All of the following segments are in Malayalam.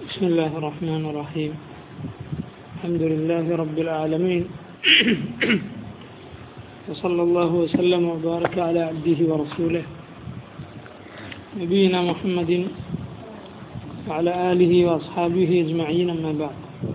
بسم الله الرحمن الرحيم الحمد لله رب العالمين وصلى الله وسلم وبارك على عبده ورسوله نبينا محمد وعلى آله وأصحابه أجمعين أما بعد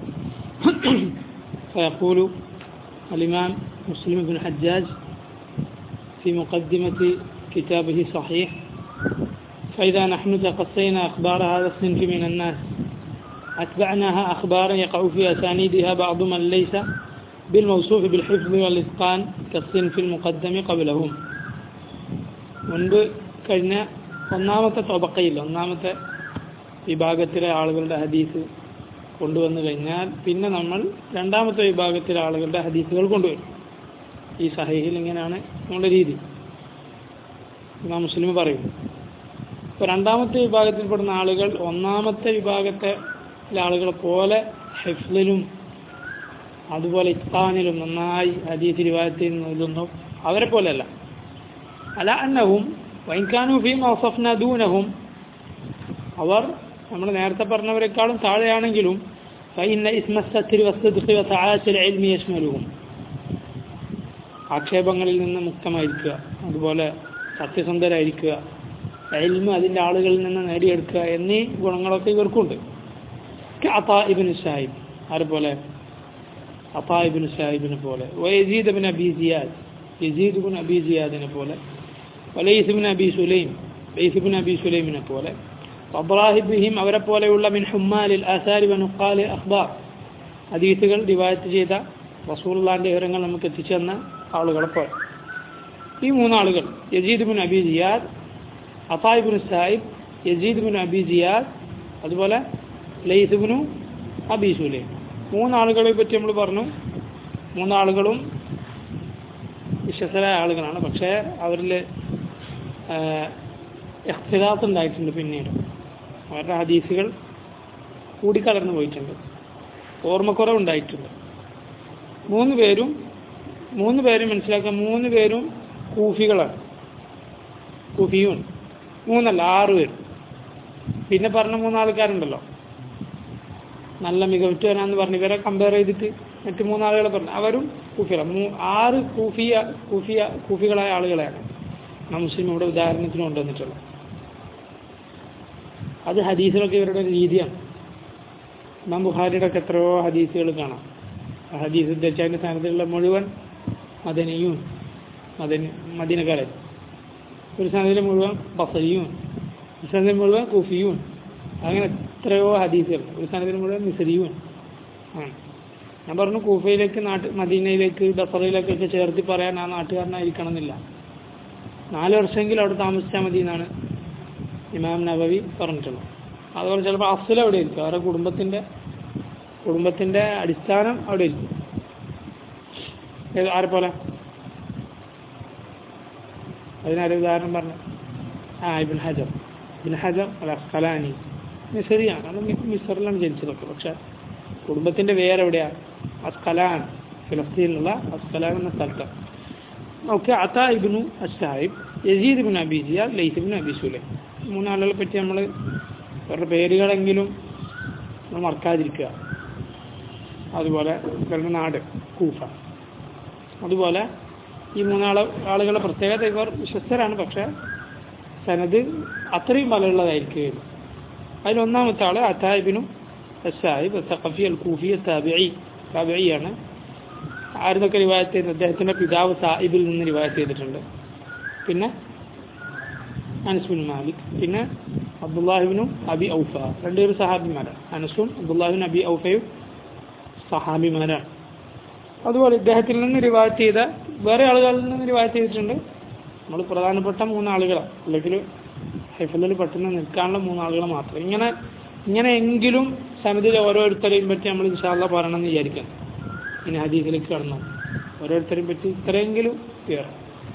فيقول الإمام مسلم بن حجاج في مقدمة كتابه صحيح فإذا نحن تقصينا أخبار هذا الصنف من الناس أتبعناها أخبارا يقع في أسانيدها بعض من ليس بالموصوف بالحفظ والإتقان كالصنف المقدم قبلهم മുൻപ് കഴിഞ്ഞ ഒന്നാമത്തെ തൊബക്കയിൽ ഒന്നാമത്തെ വിഭാഗത്തിലെ ആളുകളുടെ ഹദീസ് കൊണ്ടുവന്നു കഴിഞ്ഞാൽ പിന്നെ നമ്മൾ രണ്ടാമത്തെ വിഭാഗത്തിലെ ആളുകളുടെ ഹദീസുകൾ കൊണ്ടുവരും ഈ സഹീഹിൽ ഇങ്ങനെയാണ് നമ്മുടെ രീതി ഇമാം മുസ്ലിം പറയും ഇപ്പോൾ രണ്ടാമത്തെ വിഭാഗത്തിൽപ്പെടുന്ന ആളുകൾ ഒന്നാമത്തെ വിഭാഗത്തെ ആളുകളെ പോലെ ഹെഫ്ലിലും അതുപോലെ ഇത്താനിലും നന്നായി ഹദീസ് റിവായത്തിൽ ഇതൊന്നും അവരെ പോലെയല്ല അല അന്നവും വൈൻകാനു ഫീം ഔസഫ്ന ദൂനഹും അവർ നമ്മൾ നേരത്തെ പറഞ്ഞവരെക്കാളും താഴെയാണെങ്കിലും ഫൈന ഇസ്മസ്തിരി വസ്തുഖി വസാച്ചിൽ എൽമി യശ്മലുവും ആക്ഷേപങ്ങളിൽ നിന്ന് മുക്തമായിരിക്കുക അതുപോലെ സത്യസന്ധരായിരിക്കുക എൽമ അതിൻ്റെ ആളുകളിൽ നിന്ന് നേടിയെടുക്കുക എന്നീ ഗുണങ്ങളൊക്കെ ഇവർക്കുണ്ട് അത്താ ഇബിൻ സാഹിബ് അതുപോലെ അത്താ ഇബിൻ സാഹിബിനെ പോലെ വയസീദ് bin Abi Ziyad Yazid bin Abi സിയാദിനെ പോലെ വലൈസ് bin Abi Sulaim Laith bin Abi സുലൈമിനെ പോലെ അബ്രാഹിബിഹിം അവരെ പോലെയുള്ള മിൻ ഹുമാലിൽ അസാരി ബനുഖാലി അഖ്ബാർ ഹദീസുകൾ റിവായത്ത് ചെയ്ത റസൂള്ളാൻ്റെ വിവരങ്ങൾ നമുക്ക് എത്തിച്ചു തന്ന ആളുകളെ പോലെ ഈ മൂന്നാളുകൾ Yazid bin Abi Ziyad Ata ibn Sahib Yazid bin Abi Ziyad അതുപോലെ ലൈസുബിനു അബി സുലൈം മൂന്നാളുകളെ പറ്റി നമ്മൾ പറഞ്ഞു മൂന്നാളുകളും വിശ്വസരായ ആളുകളാണ് പക്ഷേ അവരിൽ എഖ്തിലാത്ത് ഉണ്ടായിട്ടുണ്ട് പിന്നീട് അവരുടെ ഹദീസുകൾ കൂടിക്കലർന്നു പോയിട്ടുണ്ട് ഓർമ്മക്കുറവ് ഉണ്ടായിട്ടുണ്ട് മൂന്ന് പേരും മൂന്ന് പേരും മനസ്സിലാക്കുക മൂന്ന് പേരും കൂഫികളാണ് കൂഫിയൂൺ മൂന്നല്ല ആറ് പേരും പിന്നെ പറഞ്ഞ മൂന്നാൾക്കാരുണ്ടല്ലോ നല്ല മികവുറ്റവരാന്ന് പറഞ്ഞു ഇവരെ കമ്പയർ ചെയ്തിട്ട് മറ്റ് മൂന്നാളുകളെ പറഞ്ഞു അവരും കൂഫികളാണ് മൂ ആറ് കൂഫിയ കൂഫിയ കൂഫികളായ ആളുകളെയാണ് നാം മുസ്ലിം ഇവിടെ ഉദാഹരണത്തിന് കൊണ്ടുവന്നിട്ടുള്ളത് അത് ഹദീസിലൊക്കെ ഇവരുടെ ഒരു രീതിയാണ് നാം ബുഹാരിയുടെ ഒക്കെ എത്രയോ ഹദീസുകൾ കാണാം ആ ഹദീസ് ഉദ്ദേശിച്ചതിൻ്റെ സ്ഥാനത്തുള്ള മുഴുവൻ മദനിയും മദനി മദീനക്കാരൻ ഒരു സ്ഥാനത്തിൽ മുഴുവൻ ബസരിയും ഒരു സ്ഥാനത്തിൽ മുഴുവൻ കൂഫിയും അങ്ങനെ എത്രയോ ഹദീസുകൾ ഒരു സ്ഥാനത്തിൽ മുഴുവൻ മിസരിയും ആണ് ഞാൻ പറഞ്ഞു കൂഫയിലേക്ക് നാട്ട് മദീനയിലേക്ക് ബസറയിലേക്കൊക്കെ ചേർത്തി പറയാൻ ആ നാട്ടുകാരനായിരിക്കണം എന്നില്ല നാല് വർഷമെങ്കിലും അവിടെ താമസിച്ചാൽ മതി എന്നാണ് ഇമാം നബവി പറഞ്ഞിട്ടുള്ളത് അതുപോലെ ചിലപ്പോൾ അഫ്സൽ അവിടെ ഇരിക്കും അവരുടെ കുടുംബത്തിൻ്റെ കുടുംബത്തിൻ്റെ അടിസ്ഥാനം അവിടെ ഇരിക്കും ആരെ പോലെ അതിനൊരു ഉദാഹരണം പറഞ്ഞു ആ ഇബിൻ ഹജർ ഇബിൻ ഹജർ അല്ല ഖലാനി ശരിയാണ് അത് മിസറിലാണ് ജനിച്ചതൊക്കെ പക്ഷെ കുടുംബത്തിൻ്റെ വേരെവിടെയാണ് അസ്കലാൻ ഫിലസ്തീനിലുള്ള അസ്കലാൻ എന്ന സ്ഥലത്ത് okay Ata ibnu as Sahib Yazid ibn Abi Ziyad Laith ibn Abi Sulaim മൂന്നാളുകളെ പറ്റി നമ്മൾ അവരുടെ പേരുകളെങ്കിലും നമ്മൾ മറക്കാതിരിക്കുക അതുപോലെ ഇവരുടെ നാട് കൂഫ അതുപോലെ ഈ മൂന്നാള് ആളുകളുടെ പ്രത്യേകത ഇവർ വിശ്വസ്തരാണ് പക്ഷേ സനത് അത്രയും ബലമുള്ളതായിരിക്കുകയില്ല അതിലൊന്നാമത്തെ ആള് അത്തായിബിനും സാഹിബ് സഖഫി അൽ കൂഫി താബിഐ താബിഐയാണ് ആരുന്നൊക്കെ റിവായത്ത് ചെയ്യുന്നത് അദ്ദേഹത്തിൻ്റെ പിതാവ് സാഹിബിൽ നിന്ന് റിവായത്ത് ചെയ്തിട്ടുണ്ട് പിന്നെ അനസ്ബിൻ മാലിക് പിന്നെ അബ്ദുല്ലാഹിബിനും അബി ഔഫ രണ്ടുപേരും സഹാബിമാരാണ് അനസും അബ്ദുല്ലാഹിബിൻ അബി ഔഫയും സഹാബിമാരാണ് അതുപോലെ ഇദ്ദേഹത്തിൽ നിന്ന് റിവായത്ത് ചെയ്ത വേറെ ആളുകളിൽ നിന്ന് റിവായത്ത് ചെയ്തിട്ടുണ്ട് നമ്മൾ പ്രധാനപ്പെട്ട മൂന്നാളുകളാണ് അല്ലെങ്കിൽ ഹൈഫലിൽ പെട്ടെന്ന് നിൽക്കാനുള്ള മൂന്നാളുകൾ മാത്രം ഇങ്ങനെ ഇങ്ങനെയെങ്കിലും സമിതിയിലെ ഓരോരുത്തരെയും പറ്റി നമ്മൾ ഇൻഷാല്ല പറയണമെന്ന് വിചാരിക്കാം ഇനി ഹദീസിലേക്ക് കടന്നു ഓരോരുത്തരെയും പറ്റി ഇത്രയെങ്കിലും ക്ലിയർ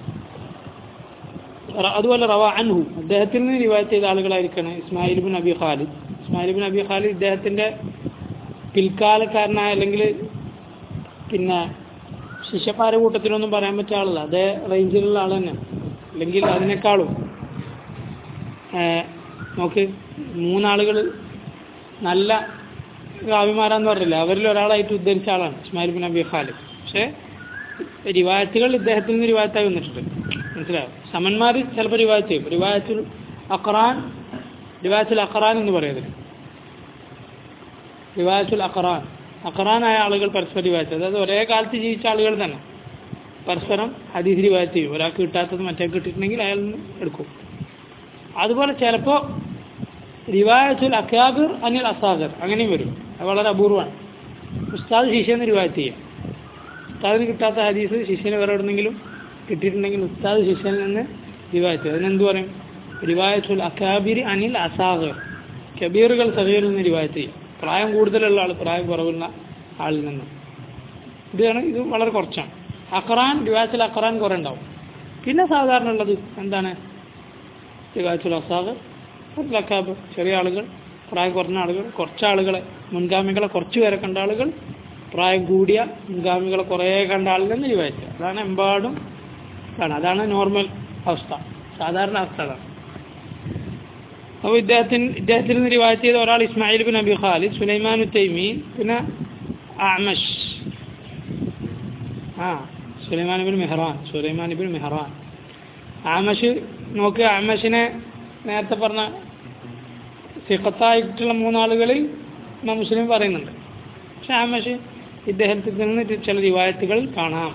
അതുപോലെ റവ അൻഹു അദ്ദേഹത്തിൽ നിന്ന് റിവായത്ത് ചെയ്ത ആളുകളായിരിക്കണം Ismail bin Abi Khalid Ismail bin Abi Khalid ഇദ്ദേഹത്തിൻ്റെ പിൽക്കാലക്കാരനായ അല്ലെങ്കിൽ പിന്നെ ശിഷ്യപ്പാര കൂട്ടത്തിലൊന്നും പറയാൻ പറ്റിയ ആളല്ല അതേ റേഞ്ചിലുള്ള ആൾ തന്നെ അല്ലെങ്കിൽ അതിനേക്കാളും നോക്ക് മൂന്നാളുകൾ നല്ല റാവിമാരാന്ന് പറഞ്ഞില്ല അവരിൽ ഒരാളായിട്ട് ഉദ്ധരിച്ച ആളാണ് ഇസ്മായിൽ ബിൻ അബി ഖാലിദ് പക്ഷേ റിവായത്തുകൾ ഇദ്ദേഹത്തിൽ നിന്ന് റിവായത്തായി വന്നിട്ടുണ്ട് മനസ്സിലാവും സമന്മാർ ചിലപ്പോൾ റിവായത്ത് ചെയ്യും റിവായത്തുൽ അഖറാൻ റിവായത്തുൽ അഖറാൻ എന്ന് പറയുന്നത് റിവായത്തുൽ അഖറാൻ അഖറാനായ ആളുകൾ പരസ്പരം റിവായത്ത് അതായത് ഒരേ കാലത്ത് ജീവിച്ച ആളുകൾ തന്നെ പരസ്പരം ഹദീസ് റിവായത്ത് ചെയ്യും ഒരാൾക്ക് കിട്ടാത്തത് മറ്റേ കിട്ടിയിട്ടുണ്ടെങ്കിൽ അയാൾ നിന്ന് എടുക്കും അതുപോലെ ചിലപ്പോൾ റിവായത്തുൽ അക്കാബിർ അനിൽ അസാഗർ അങ്ങനെയും വരും അത് വളരെ അപൂർവമാണ് ഉസ്താദ് ശിഷ്യന്ന് റിവായത്ത് ചെയ്യും ഉസ്താദിന് കിട്ടാത്ത ഹദീസ് ശിഷ്യന് വേറെ എവിടെന്നെങ്കിലും കിട്ടിയിട്ടുണ്ടെങ്കിൽ ഉസ്താദ് ശിഷ്യനിൽ നിന്ന് റിവായത്ത് ചെയ്യും അതിനെന്ത് പറയും റിവായത്തുൽ അക്കാബിർ അനിൽ അസാഗർ കബീറുകൾ സഹീറിൽ നിന്ന് റിവായത്ത് ചെയ്യും പ്രായം കൂടുതലുള്ള ആൾ പ്രായം കുറവുള്ള ആളിൽ നിന്ന് ഇതാണ് ഇത് വളരെ കുറച്ചാണ് അഖറാൻ റിവായത്തുൽ അഖറാൻ കുറേ ഉണ്ടാവും പിന്നെ സാധാരണ ഉള്ളത് എന്താണ് റിവായത്തുൽ അസാഖ് ലക്കാബ് ചെറിയ ആളുകൾ പ്രായം കുറഞ്ഞ ആളുകൾ കുറച്ച് ആളുകളെ മുൻഗാമികളെ കുറച്ച് പേരെ കണ്ട ആളുകൾ പ്രായം കൂടിയ മുൻഗാമികളെ കുറേ കണ്ട ആളുകൾ എന്ന് റിവായത്ത് അതാണ് എമ്പാടും ആണ് അതാണ് നോർമൽ അവസ്ഥ സാധാരണ അവസ്ഥ അതാണ് അപ്പോൾ ഇദ്ദേഹത്തിന് ഇദ്ദേഹത്തിൽ നിന്ന് റിവായത്ത് ചെയ്ത ഒരാൾ Ismail bin Abi Khalid Sulaiman തൈമീൻ പിന്നെ അമഷ് ആ Sulaiman bin Mehran Sulaiman bin Mehran Amash നോക്കുക ആമഷിനെ നേരത്തെ പറഞ്ഞ സിഖത്തായിട്ടുള്ള മൂന്നാളുകളിൽ ഇമാം മുസ്ലിം പറയുന്നുണ്ട് പക്ഷെ ആമഷ് ഇദ്ദേഹത്തിൽ നിന്ന് ചില റിവായത്തുകൾ കാണാം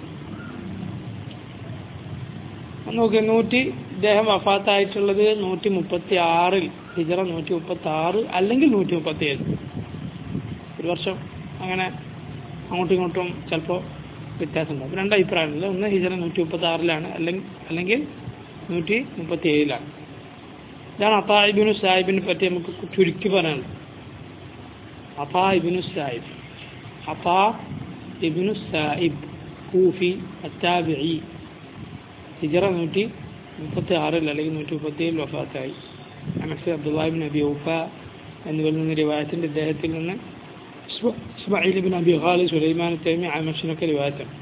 നോക്കി നൂറ്റി ഇദ്ദേഹം വഫാത്തായിട്ടുള്ളത് നൂറ്റി മുപ്പത്തി ആറിൽ ഹിജറ നൂറ്റി മുപ്പത്തി ആറ് അല്ലെങ്കിൽ നൂറ്റി മുപ്പത്തി ഏഴ് ഒരു വർഷം അങ്ങനെ അങ്ങോട്ടും ഇങ്ങോട്ടും ചിലപ്പോൾ വ്യത്യാസം ഉണ്ടാവും രണ്ട് അഭിപ്രായമുണ്ട് ഒന്ന് ഹിജറ നൂറ്റി മുപ്പത്തി ആറിലാണ് അല്ലെങ്കിൽ അല്ലെങ്കിൽ നൂറ്റി മുപ്പത്തി ഏഴിലാണ് ഇതാണ് അത്തായിബിനു സാഹിബിനെ പറ്റി നമുക്ക് ചുരുക്കി പറയാനുള്ളത് അഫാ ഇബിനു സാഹിബ് അഫാ ഇബിനു സാഹിബ് കൂഫി അത്താബിഇ ഹിജറ നൂറ്റി മുപ്പത്തി ആറിൽ അല്ലെങ്കിൽ നൂറ്റി മുപ്പത്തി ഏഴിൽ വഫാത്തായി അനസ് അബ്ദുല്ലാഹിബിൻ നബി ഊഫ എന്നിവരിൽ നിന്ന് റിവായത്തിൻ്റെ ഇദ്ദേഹത്തിൽ നിന്ന് Ismail bin Abi Khalid Sulaiman Taimi ആമഷിനൊക്കെ റിവായത്താണ്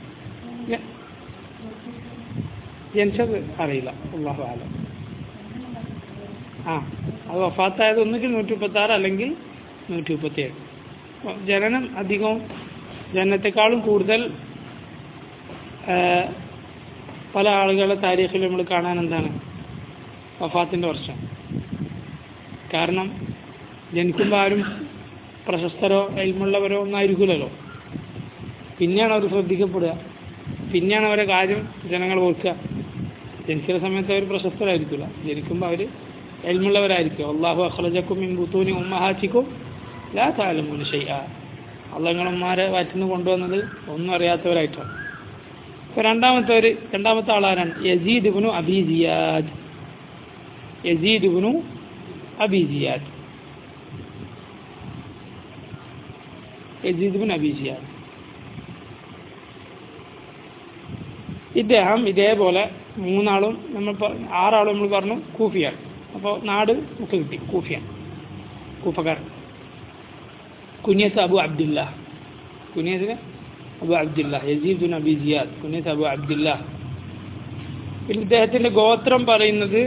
ജനിച്ചത് അറിയില്ല അള്ളാഹു ആലം ആ അത് വഫാത്തായത് ഒന്നുകിൽ നൂറ്റി മുപ്പത്തി ആറ് അല്ലെങ്കിൽ നൂറ്റി മുപ്പത്തി ഏഴ് ജനനം അധികവും ജനനത്തെക്കാളും കൂടുതൽ പല ആളുകളുടെ താരീഖിൽ നമ്മൾ കാണാൻ എന്താണ് വഫാത്തിൻ്റെ വർഷം കാരണം ജനിക്കുമ്പോൾ ആരും പ്രശസ്തരോ എൽമുള്ളവരോ ഒന്നും ആയിരിക്കില്ലല്ലോ പിന്നെയാണ് അവർ ശ്രദ്ധിക്കപ്പെടുക പിന്നെയാണ് അവരെ കാര്യം ജനങ്ങൾ ഓർക്കുക ജനിക്കുന്ന സമയത്ത് അവർ പ്രശസ്തരായിരിക്കില്ല ജനിക്കുമ്പോൾ അവർ എൽമുള്ളവരായിരിക്കും അള്ളാഹു അഖ്ലജക്കും മിൻ ബുത്തൂനി ഉമ്മഹാച്ചിക്കും ലാ താലമൂന് ഷെയ്യ അള്ളങ്ങളുമാരെ വയറ്റിന്ന് കൊണ്ടുവന്നത് ഒന്നും അറിയാത്തവരായിട്ടാണ് ഇപ്പോൾ രണ്ടാമത്തെ ഒരു രണ്ടാമത്തെ ആളാരാണ് യസീദ് ഇബ്നു അബി ജിയാദ് യസീദ് ഇബ്നു അബി ജിയാദ് യസീദ് ഇബ്നു അബി ജിയാദ് ഇദ്ദേഹം ഇതേപോലെ മൂന്നാളും നമ്മൾ ആറാളും നമ്മൾ പറഞ്ഞു കൂഫിയാണ് അപ്പോൾ നാട് നമുക്ക് കിട്ടി കൂഫിയാണ് കൂഫക്കാരൻ കുനിയത്ത് അബു അബ്ദുല്ല കുനിയത്തിന് Abu Abdullah Yazid Abi Ziyad കുനിയത്ത് അബു അബ്ദുല്ല പിന്നെ ഇദ്ദേഹത്തിൻ്റെ ഗോത്രം പറയുന്നത്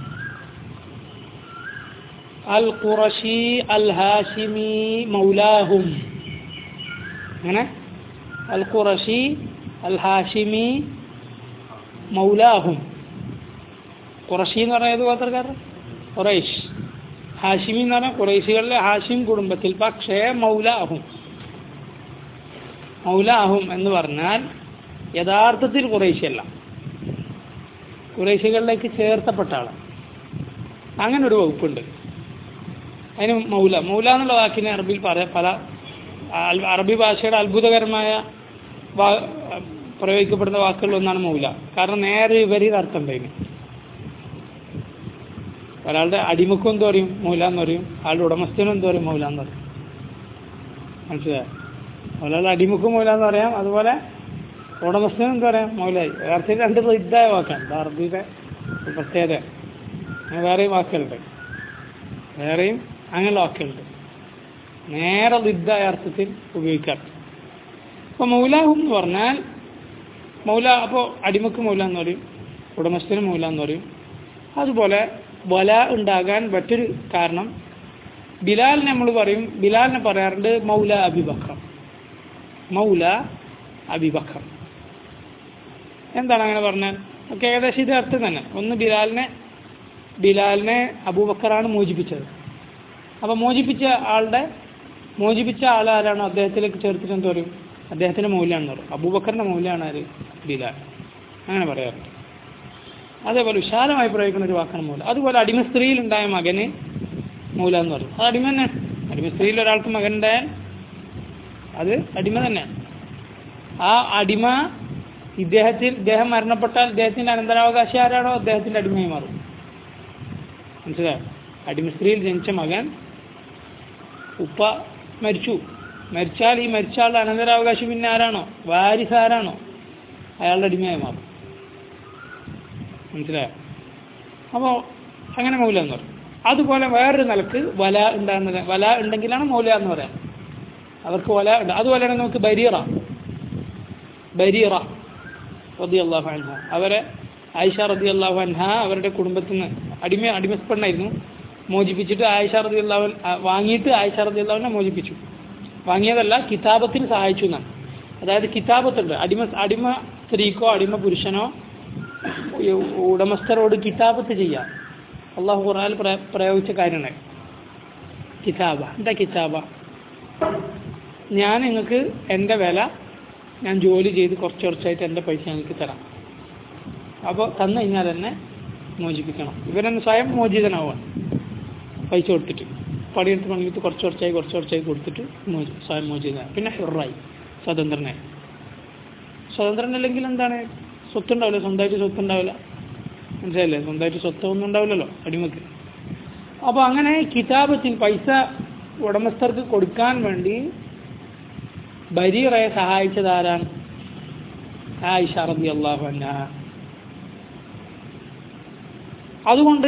അൽ ഖുറഷി അൽ ഹാഷിമി മൗലാഹും അങ്ങനെ അൽ ഖുറഷി അൽ ഹാഷിമി മൗലാഹും ഖുറഷി എന്ന് പറയുന്നത് ഗോത്രക്കാരൻ ഖുറൈഷ് ഹാഷിമി എന്ന് പറഞ്ഞാൽ ഖുറൈശികളിലെ ഹാഷിം കുടുംബത്തിൽ പക്ഷേ മൗലാഹും മൗലാഹും എന്ന് പറഞ്ഞാൽ യഥാർത്ഥത്തിൽ ഖുറൈശിയല്ല ഖുറൈശികളിലേക്ക് ചേർത്തപ്പെട്ട ആളാണ് അങ്ങനെ ഒരു വകുപ്പുണ്ട് അതിന് മൗല മൗല എന്നുള്ള വാക്കിനെ അറബിയിൽ പറയാം പല അറബി ഭാഷയുടെ അത്ഭുതകരമായ വാ പ്രയോഗിക്കപ്പെടുന്ന വാക്കുകളിൽ ഒന്നാണ് മൗല കാരണം നേരെ വിപരീത അർത്ഥം ഉണ്ടായിരുന്നു ഒരാളുടെ അടിമുഖം എന്ത് പറയും മൗല എന്ന് പറയും ആളുടെ ഉടമസ്ഥനും എന്ത് പറയും മൗല എന്ന് പറയും മനസ്സിലായോ ഒരാളുടെ അടിമുഖം മൗല എന്ന് പറയാം അതുപോലെ ഉടമസ്ഥനും എന്ത് പറയാം മൗലായി വേറെ രണ്ട് ഇതായ വാക്കാണ് ഇത് അറബിയുടെ ഒരു പ്രത്യേകത അങ്ങനെ വേറെയും വാക്കുകളുണ്ട് വേറെയും അങ്ങനെയുള്ള വാക്കുകളുണ്ട് നേരെ ലിദ്ധായ അർത്ഥത്തിൽ ഉപയോഗിക്കാം അപ്പോൾ മൗലാഹും എന്ന് പറഞ്ഞാൽ മൗല അപ്പോൾ അടിമക്ക് മൗല എന്ന് പറയും ഉടമസ്ഥന് മൗല എന്ന് പറയും അതുപോലെ വല ഉണ്ടാകാൻ മറ്റൊരു കാരണം ബിലാലിനെ നമ്മൾ പറയും ബിലാലിനെ പറയാറുണ്ട് മൗല അബിബക്കർ മൗല അബിബക്കർ എന്താണ് അങ്ങനെ പറഞ്ഞാൽ ഒക്കെ ഏകദേശം ഇത് അർത്ഥം തന്നെ ഒന്ന് ബിലാലിനെ ബിലാലിനെ അബൂബക്കറാണ് മോചിപ്പിച്ചത് അപ്പോൾ മോചിപ്പിച്ച ആളുടെ മോചിപ്പിച്ച ആൾ ആരാണോ അദ്ദേഹത്തിലേക്ക് ചേർത്തിട്ട് എന്ത് പറയും അദ്ദേഹത്തിൻ്റെ മൗല്യമാണെന്ന് പറയും അബൂബക്കറിൻ്റെ മൗല്യമാണ് ആര് ബിലാൽ അങ്ങനെ പറയാറുണ്ട് അതേപോലെ വിശാലമായി പ്രയോഗിക്കുന്ന ഒരു വാക്കാണ് മൂല അതുപോലെ അടിമ സ്ത്രീയിലുണ്ടായ മകന് മൂല എന്ന് പറയും അത് അടിമ തന്നെ അടിമ സ്ത്രീയിൽ ഒരാൾക്ക് മകൻ ഉണ്ടായാൽ അത് അടിമ തന്നെ ആ അടിമ ഇദ്ദേഹത്തിൽ ഇദ്ദേഹം മരണപ്പെട്ടാൽ ഇദ്ദേഹത്തിൻ്റെ അനന്തരാവകാശി ആരാണോ അദ്ദേഹത്തിൻ്റെ അടിമയായി മാറും മനസ്സിലായോ അടിമ സ്ത്രീയിൽ ജനിച്ച മകൻ ഉപ്പ മരിച്ചു മരിച്ചാൽ ഈ മരിച്ച ആളുടെ അനന്തരാവകാശി പിന്നെ ആരാണോ വാരിസ് ആരാണോ അയാളുടെ അടിമയായി മാറും മനസ്സിലായോ അപ്പോൾ അങ്ങനെ മൗല എന്ന് പറയും അതുപോലെ വേറൊരു നിലക്ക് വല ഉണ്ടാകുന്നത് വല ഉണ്ടെങ്കിലാണ് മൗല എന്ന് പറയാം അവർക്ക് വല ഉണ്ട് അതുപോലെ തന്നെ നമുക്ക് ബരീറ ബരീറ റതി അള്ളാഹു അൻഹ അവരെ ആയിഷ റതി അള്ളാഹു അൻഹ അവരുടെ കുടുംബത്തിൽ നിന്ന് അടിമ അടിമപ്പെണ്ണായിരുന്നു മോചിപ്പിച്ചിട്ട് ആയിഷ റതി അള്ളാഹു വാങ്ങിയിട്ട് ആയിഷ റതി അള്ളാഹുവിനെ മോചിപ്പിച്ചു വാങ്ങിയതല്ല കിതാബത്തിന് സഹായിച്ചു എന്നാണ് അതായത് കിതാബത്തുണ്ട് അടിമ അടിമ സ്ത്രീക്കോ അടിമ പുരുഷനോ ഈ ഉടമസ്ഥരോട് കിതാബത്ത് ചെയ്യാം അള്ളാഹു ഖുറാനിൽ പ്ര പ്രയോഗിച്ച കാര്യമാണ് കിതാബ എന്താ കിതാബ ഞാൻ നിങ്ങൾക്ക് എൻ്റെ വില ഞാൻ ജോലി ചെയ്ത് കുറച്ച് കുറച്ചായിട്ട് എൻ്റെ പൈസ എനിക്ക് തരാം അപ്പോൾ തന്നു കഴിഞ്ഞാൽ എന്നെ മോചിപ്പിക്കണം ഇവരെന്നെ സ്വയം മോചിതനാവുക പൈസ കൊടുത്തിട്ട് പണിയെടുത്ത് പണിയെടുത്ത് കുറച്ച് കുറച്ചായി കുറച്ച് കുറച്ചായി കൊടുത്തിട്ട് മോചി സ്വയം മോചിതനായി പിന്നെ ഹെറായി സ്വതന്ത്രനായി സ്വതന്ത്രനല്ലെങ്കിൽ എന്താണ് സ്വത്തുണ്ടാവില്ല സ്വന്തമായിട്ട് സ്വത്തുണ്ടാവില്ല മനസ്സിലല്ലേ സ്വന്തമായിട്ട് സ്വത്തൊന്നും ഉണ്ടാവില്ലല്ലോ അടിമക്ക് അപ്പോൾ അങ്ങനെ കിതാബത്തിന് പൈസ ഉടമസ്ഥർക്ക് കൊടുക്കാൻ വേണ്ടി ബരീറയെ സഹായിച്ചത് ആരാണ് ആയിഷ റബി അള്ളാഹു അന്ന അതുകൊണ്ട്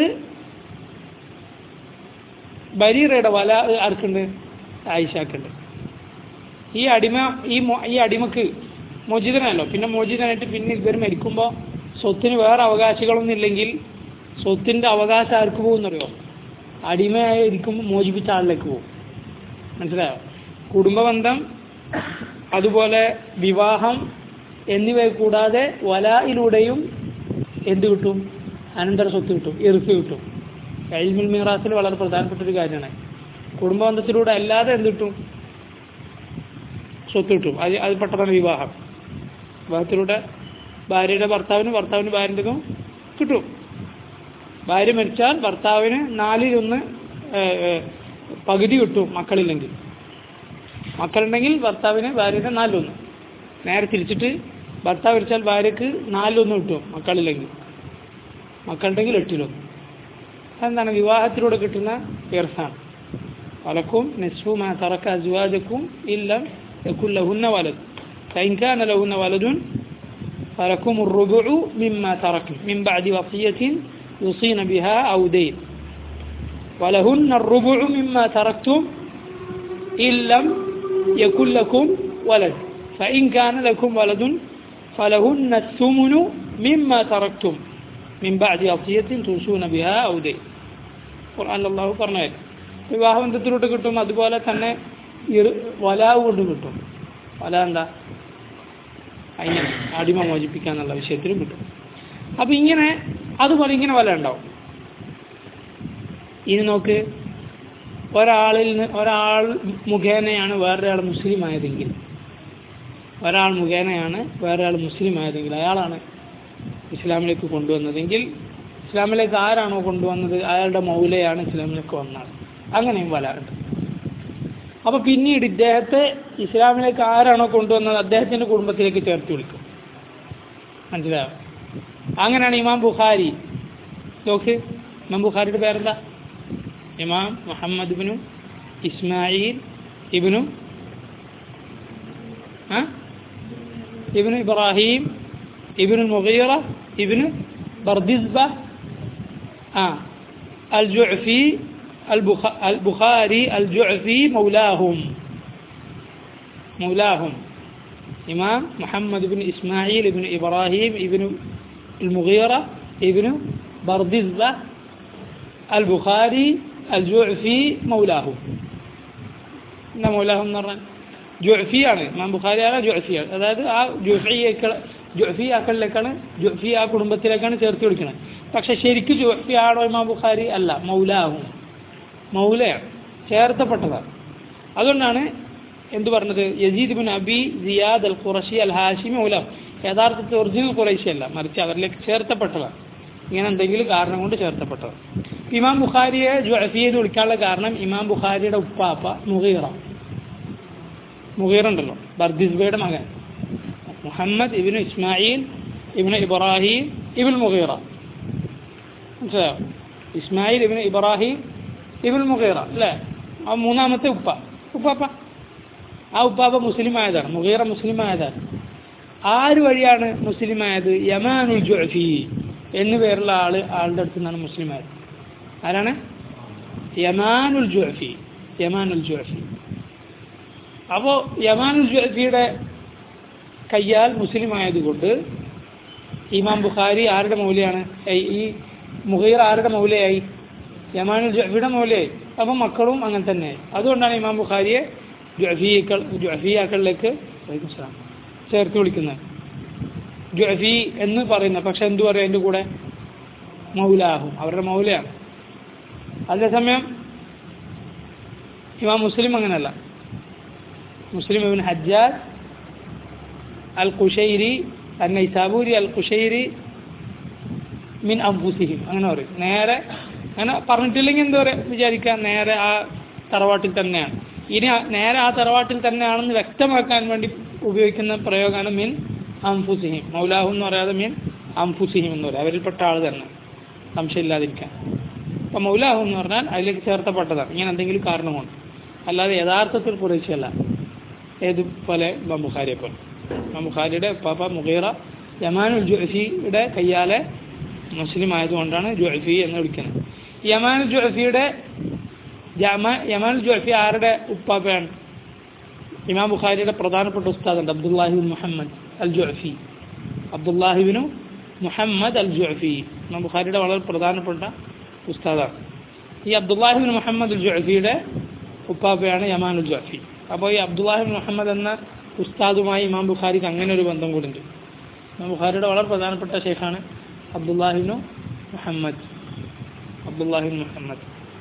ബരീറയുടെ വല ആർക്കുണ്ട് ആയിഷാക്കുണ്ട് ഈ അടിമ ഈ മോ- ഈ അടിമക്ക് മോചിതനല്ലോ പിന്നെ മോചിതനായിട്ട് പിന്നെ ഇവർ മരിക്കുമ്പോൾ സ്വത്തിന് വേറെ അവകാശികളൊന്നും ഇല്ലെങ്കിൽ സ്വത്തിൻ്റെ അവകാശം ആർക്ക് പോകുന്നറിയോ അടിമയായി ഇരിക്കുമ്പോൾ മോചിപ്പിച്ച ആളിലേക്ക് പോകും മനസ്സിലായോ കുടുംബബന്ധം അതുപോലെ വിവാഹം എന്നിവ കൂടാതെ വലായിലൂടെയും എന്ത് കിട്ടും അനന്തര സ്വത്ത് കിട്ടും ഇറുക്ക് കിട്ടും കൈമിൽ മീറാസിൽ വളരെ പ്രധാനപ്പെട്ട ഒരു കാര്യമാണ് കുടുംബബന്ധത്തിലൂടെ അല്ലാതെ എന്ത് കിട്ടും സ്വത്ത് കിട്ടും അത് അത് പെട്ടതാണ് വിവാഹം വിവാഹത്തിലൂടെ ഭാര്യയുടെ ഭർത്താവിന് ഭർത്താവിന് ഭാര്യൻ്റെതും കിട്ടും ഭാര്യ മരിച്ചാൽ ഭർത്താവിന് നാലിലൊന്ന് ഏഹ്, ഏഹ്, പകുതി കിട്ടും മക്കളില്ലെങ്കിൽ മക്കളുണ്ടെങ്കിൽ ഭർത്താവിന് ഭാര്യയുടെ നാലിലൊന്ന് നേരെ തിരിച്ചിട്ട് ഭർത്താവ് മരിച്ചാൽ ഭാര്യക്ക് നാലിലൊന്ന് കിട്ടും മക്കളില്ലെങ്കിൽ മക്കളുണ്ടെങ്കിൽ എട്ടിലൊന്ന് അതെന്താണ് വിവാഹത്തിലൂടെ കിട്ടുന്ന ഇർസാണ് വലക്കും നിസ്ഫു മാ തറക്ക അസ്വാജക്കും ഇല്ലം യക്കുൻ ലഹുന്ന വലത് فإن كان لهن ولد فلكم الربع مما تركن من بعد وصية يوصين بها أو دين ولهن الربع مما تركتم إن لم يكن لكم ولد فإن كان لكم ولد فلهن الثمن مما تركتم من بعد وصية توصون بها أو دين ഖുർആൻ അള്ളാഹു പറഞ്ഞു വിവാഹബന്ധത്തിലോട്ട് കിട്ടും അതുപോലെ തന്നെ ഇറ് വലാവ് കൊണ്ട് കിട്ടും വല എന്താ അതിനെ അടിമ മോചിപ്പിക്കുക എന്നുള്ള വിഷയത്തിലും കിട്ടും അപ്പം ഇങ്ങനെ അതുപോലെ ഇങ്ങനെ വല ഉണ്ടാവും ഇനി നോക്ക് ഒരാളിൽ നിന്ന് ഒരാൾ മുഖേനയാണ് വേറൊരാൾ മുസ്ലിം ആയതെങ്കിൽ ഒരാൾ മുഖേനയാണ് വേറൊരാൾ മുസ്ലിം ആയതെങ്കിൽ അയാളാണ് ഇസ്ലാമിലേക്ക് കൊണ്ടുവന്നതെങ്കിൽ ഇസ്ലാമിലേക്ക് ആരാണോ കൊണ്ടുവന്നത് അയാളുടെ മൗലയാണ് ഇസ്ലാമിലേക്ക് വന്നത് അങ്ങനെയും വലാറുണ്ട് അപ്പോൾ പിന്നീട് ഇദ്ദേഹത്തെ ഇസ്ലാമിലേക്ക് ആരാണോ കൊണ്ടുവന്നത് അദ്ദേഹത്തിൻ്റെ കുടുംബത്തിലേക്ക് ചേർത്ത് വിളിക്കും മനസ്സിലായോ അങ്ങനെയാണ് ഇമാം ബുഖാരി നോക്ക് ഇമാം ബുഖാരിയുടെ പേരെന്താ ഇമാം മുഹമ്മദ് ഇബിനു ഇസ്മായിൽ ഇബിനു ആ ഇബിനു ഇബ്രാഹിം ഇബിനു മുഗീറ ഇബിനു ബർദിസ്ബ ആ അൽ ജുഅഫി البخ- البخاري الجعفي مولاهم مولاهم إمام محمد بن إسماعيل بن إبراهيم بن المغيرة ابن بردزبة البخاري അൽ ജുഅഫി മൗലാഹു എന്താ മൗലാഹു എന്ന് പറഞ്ഞാൽ ജുഅഫിയാണ് ഇമാം ബുഖാരിയാണ് ജുഅഫിയാണ് അതായത് ആ ജുഅഫിയേക്കൾ ജുഅഫി ആക്കളിലേക്കാണ് ജുഅഫി ആ കുടുംബത്തിലേക്കാണ് ചേർത്ത് വിളിക്കുന്നത് പക്ഷെ ശരിക്കും ജുഅഫി ആണോ ഇമാം ബുഖാരി അല്ല മൗലാഹു മൗലയാണ് ചേർത്തപ്പെട്ടതാണ് അതുകൊണ്ടാണ് എന്ത് പറഞ്ഞത് Yazid bin Abi Ziyad al Qurashi al Hashimi മൗലാഹു യഥാർത്ഥത്തിൽ ഒറിജിനൽ ഖുറൈശി അല്ല മറിച്ച് അവരിലേക്ക് ചേർത്തപ്പെട്ടതാണ് ഇങ്ങനെ എന്തെങ്കിലും കാരണം കൊണ്ട് ചേർത്തപ്പെട്ടത് ഇമാം ബുഖാരിയെ ജുഅഫി എന്ന് വിളിക്കാനുള്ള കാരണം ഇമാം ബുഖാരിയുടെ ഉപ്പാപ്പ മുഹീറ മുഹീറ ഉണ്ടല്ലോ ബർദിസ്ബയുടെ മകൻ മുഹമ്മദ് ഇബിന് ഇസ്മായിൽ ഇബിന് ഇബ്രാഹിം ഇബിൻ മുഹീറ മനസ്സിലായോ ഇസ്മായിൽ ഇബിന് ഇബ്രാഹിം ഇബിൻ മുഹീറ അല്ലേ ആ മൂന്നാമത്തെ ഉപ്പ ഉപ്പാപ്പ ആ ഉപ്പാപ്പ മുസ്ലിം ആയതാണ് മുഹീറ മുസ്ലിം ആയതാണ് ആര് വഴിയാണ് മുസ്ലിം ആയത് യമാനുൽ ജുഅഫി എന്നു പേരുള്ള ആള് ആളുടെ അടുത്ത് നിന്നാണ് മുസ്ലിം ആയത് ആരാണ് യമാനുൽ ജുഅഫി യമാനുൽ ജുഅഫി അപ്പോൾ യമാനുൽ ജുഅഫിയുടെ കയ്യാൽ മുസ്ലിം ആയതുകൊണ്ട് ഇമാം ബുഖാരി ആരുടെ മൗലയാണ് ഏയ് ഈ മുഹീർ ആരുടെ മൗലയായി യമാനുൽ ജുഅഫിയുടെ മൗലയായി അപ്പം മക്കളും അങ്ങനെ തന്നെ അതുകൊണ്ടാണ് ഇമാം ബുഖാരിയെ ജുഅഫിയക്കൾ ജുഅഫിയാക്കളിലേക്ക് വലൈക്കും സലാം ചേർത്ത് വിളിക്കുന്നത് ജുഅഫി എന്ന് പറയുന്ന പക്ഷെ എന്തു പറയും എൻ്റെ കൂടെ മൗലാഹും അവരുടെ മൗലയാണ് അതേസമയം ഇമാം മുസ്ലിം അങ്ങനല്ല മുസ്ലിം ഇബിൻ ഹജ്ജാജ് അൽ കുഷൈരി അൽ നൈസാബൂരി അൽ കുഷൈരി മിൻ അംഫുസിഹിം അങ്ങനെ പറയും നേരെ അങ്ങനെ പറഞ്ഞിട്ടില്ലെങ്കിൽ എന്താ പറയുക വിചാരിക്കാം നേരെ ആ തറവാട്ടിൽ തന്നെയാണ് ഇനി ആ- നേരെ ആ തറവാട്ടിൽ തന്നെയാണെന്ന് വ്യക്തമാക്കാൻ വേണ്ടി ഉപയോഗിക്കുന്ന പ്രയോഗമാണ് മിൻ അംഫുസിഹിം മൗലാഹു എന്ന് പറയാതെ മീൻ അംഫുസിഹിം എന്ന് പറയും അവരിൽപ്പെട്ട ആൾ തന്നെ സംശയമില്ലാതിരിക്കാൻ അപ്പം മൗലാഹു എന്ന് പറഞ്ഞാൽ അതിലേക്ക് ചേർത്തപ്പെട്ടതാണ് ഇങ്ങനെ എന്തെങ്കിലും കാരണം കൊണ്ട് അല്ലാതെ യഥാർത്ഥത്തിൽ കുറേശ്ശല്ല ഏത് പോലെ ഇമാം ബുഖാരിയെ പോലെ ഇമാം ബുഖാരിയുടെ പാപ്പ മുഖീറ യമാനുൽ ജുഅഫിയുടെ കയ്യാലെ മുസ്ലിം ആയതുകൊണ്ടാണ് ജുഅഫി എന്ന് വിളിക്കുന്നത് യമാനുൽ ജുഅഫിയുടെ ജമാ- യമാനുൽ ജുഅഫി ആരുടെ ഉപ്പാപ്പയാണ് ഇമാം ബുഖാരിയുടെ പ്രധാനപ്പെട്ട ഉസ്താദുണ്ട് അബ്ദുല്ലാഹിബിൻ മുഹമ്മദ് അൽ ജുഅഫി അബ്ദുല്ലാഹിബിനു മുഹമ്മദ് അൽ ജുഅഫി ഇമാം ബുഖാരിയുടെ വളരെ പ്രധാനപ്പെട്ട ഉസ്താദാണ് ഈ അബ്ദുല്ലാഹിബിൻ മുഹമ്മദ് അൽ ജുഅഫിയുടെ ഉപ്പാപ്പയാണ് യമാൻ അൽ ജുഅഫി അപ്പോൾ ഈ അബ്ദുല്ലാഹിബിൻ മുഹമ്മദ് എന്ന ഉസ്താദുമായി ഇമാം ബുഖാരിക്ക് അങ്ങനെ ഒരു ബന്ധം കൂടുണ്ട് ഇമാം ബുഖാരിയുടെ വളരെ പ്രധാനപ്പെട്ട ഷെയ്ഖാണ് അബ്ദുല്ലാഹിബിനു മുഹമ്മദ് അബ്ദുല്ലാഹിബിൻ മുഹമ്മദ്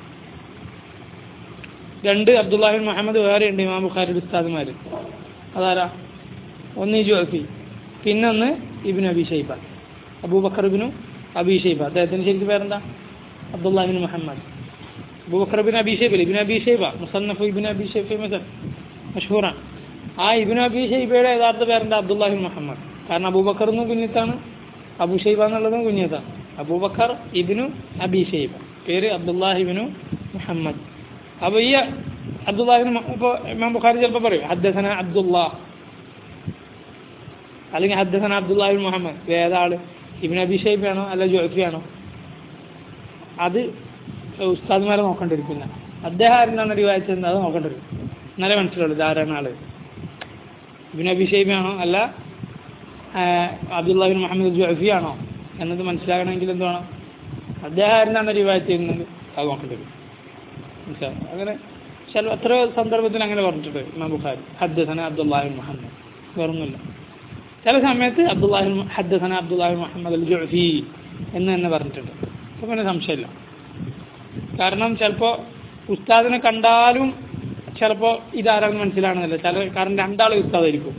രണ്ട് അബ്ദുല്ലാഹിബിൻ മുഹമ്മദ് വേറെ ഉണ്ട് ഇമാം ബുഖാരിയുടെ ഉസ്താദുമാർ അതാരാ ഒന്ന് ഈ ജുഅഫി പിന്നെ ഒന്ന് ഇബിൻ അബി ഷൈബ അബൂബക്കർ ഇബിനു അബി ഷൈബ അദ്ദേഹത്തിന് ശരിക്കും പേരെന്താ Abdullah ibn Muhammad Abu Bakr ibn Abi Shaiba ibn Abi Shaiba Musannaf ibn Abi Shaiba famous മഷഹൂറാണ് ആ ഇബിൻ അബി ഷൈബയുടെ യഥാർത്ഥ പേരെന്താ അബ്ദുല്ലാഹിബിൻ മുഹമ്മദ് കാരണം അബൂബക്കർ എന്നും കുഞ്ഞത്താണ് അബു ഷൈബ എന്നുള്ളതും കുഞ്ഞത്താണ് അബൂബക്കർ ഇബിനു അബി ഷൈബ പേര് അബ്ദുല്ലാഹിബിനു മുഹമ്മദ് അപ്പോൾ ഈ അബ്ദുല്ലാഹിബിൻ ഇപ്പോൾ ഇമാം ബുഖാരി ചിലപ്പോൾ പറയും ഹദ്ദസന അബ്ദുല്ലാ അല്ലെങ്കിൽ ഹദ്ദസന അബ്ദുല്ലാഹിബിൻ മുഹമ്മദ് ഏതാള് ഇബിൻ അബി ഷൈബയാണോ അല്ല ജോഫിയാണോ അത് ഉസ്താദ്മാരെ നോക്കേണ്ടിരിക്കും പിന്നെ അദ്ദേഹം ആരെന്നാണ് റിവായിച്ചത് അത് നോക്കേണ്ടിരിക്കും എന്നാലേ മനസ്സിലുള്ളൂ ഇതാരാണ് ആള് ഇബിൻ അബി ഷൈബയാണോ അല്ല അബ്ദുല്ലാഹിബിൻ മുഹമ്മദ് ജോഫി ആണോ എന്നത് മനസ്സിലാകണമെങ്കിൽ എന്ത് വേണം അദ്ദേഹം ആരെന്നാണ് റിവായത്ത് ചെയ്യുന്നത് അത് നോക്കേണ്ടി വരും മനസ്സിലാവും അങ്ങനെ ചില എത്രയോ സന്ദർഭത്തിൽ അങ്ങനെ പറഞ്ഞിട്ടുണ്ട് ഇമാം ബുഖാരി ഹദ്ദസന അബ്ദുല്ലാഹിബിൻ മുഹമ്മദ് വേറൊന്നുമില്ല ചില സമയത്ത് അബ്ദുല്ലാഹിൻ ഹദ്ദസന അബ്ദുല്ലാഹിൻ മുഹമ്മദ് അൽ ജുഅഫി എന്ന് തന്നെ പറഞ്ഞിട്ടുണ്ട് അപ്പോൾ പിന്നെ സംശയമില്ല കാരണം ചിലപ്പോൾ ഉസ്താദിനെ കണ്ടാലും ചിലപ്പോൾ ഇതാരാണെന്ന് മനസ്സിലാണെന്നില്ല ചില കാരണം രണ്ടാളും ഉസ്താദായിരിക്കും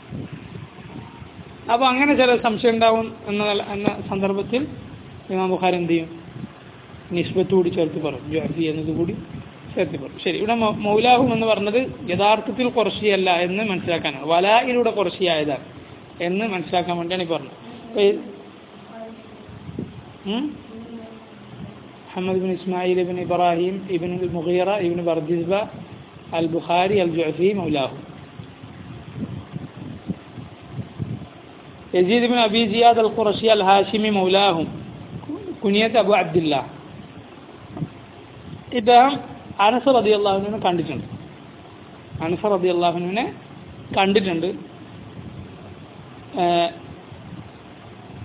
അപ്പോൾ അങ്ങനെ ചില സംശയം ഉണ്ടാവും എന്ന നില- എന്ന സന്ദർഭത്തിൽ ഇമാം ബുഖാരി എന്ത് ചെയ്യും നിസ്ബത്ത് കൂടി ചേർത്ത് പറയും ജുഅഫി എന്നത് കൂടി ചേർത്ത് പറയും ശരി ഇവിടെ മൗ- മൗലാഹും എന്ന് പറഞ്ഞത് യഥാർത്ഥത്തിൽ കുറശിയല്ല എന്ന് മനസ്സിലാക്കാനാണ് വലായിലൂടെ കുറശിയായതാണ് എന്ന് മനസ്സിലാക്കാൻ വേണ്ടിയാണ് ഈ പറഞ്ഞത് അപ്പൊ ഈ- ഉം? Muhammad bin Ismail bin Ibrahim ibn Mughira ibn Bardizbah al Bukhari al Jufi മൗലാഹു Yazid bin Abi Ziyad al Qurashi al Hashimi മൗലാഹും കുനിയത്ത് അബു അബ്ദില്ല ഇദ്ദേഹം അനസ് റതി അള്ളാഹുവിനെ കണ്ടിട്ടുണ്ട് അനസ് റതി അള്ളാഹുവിനെ കണ്ടിട്ടുണ്ട് ഏഹ്,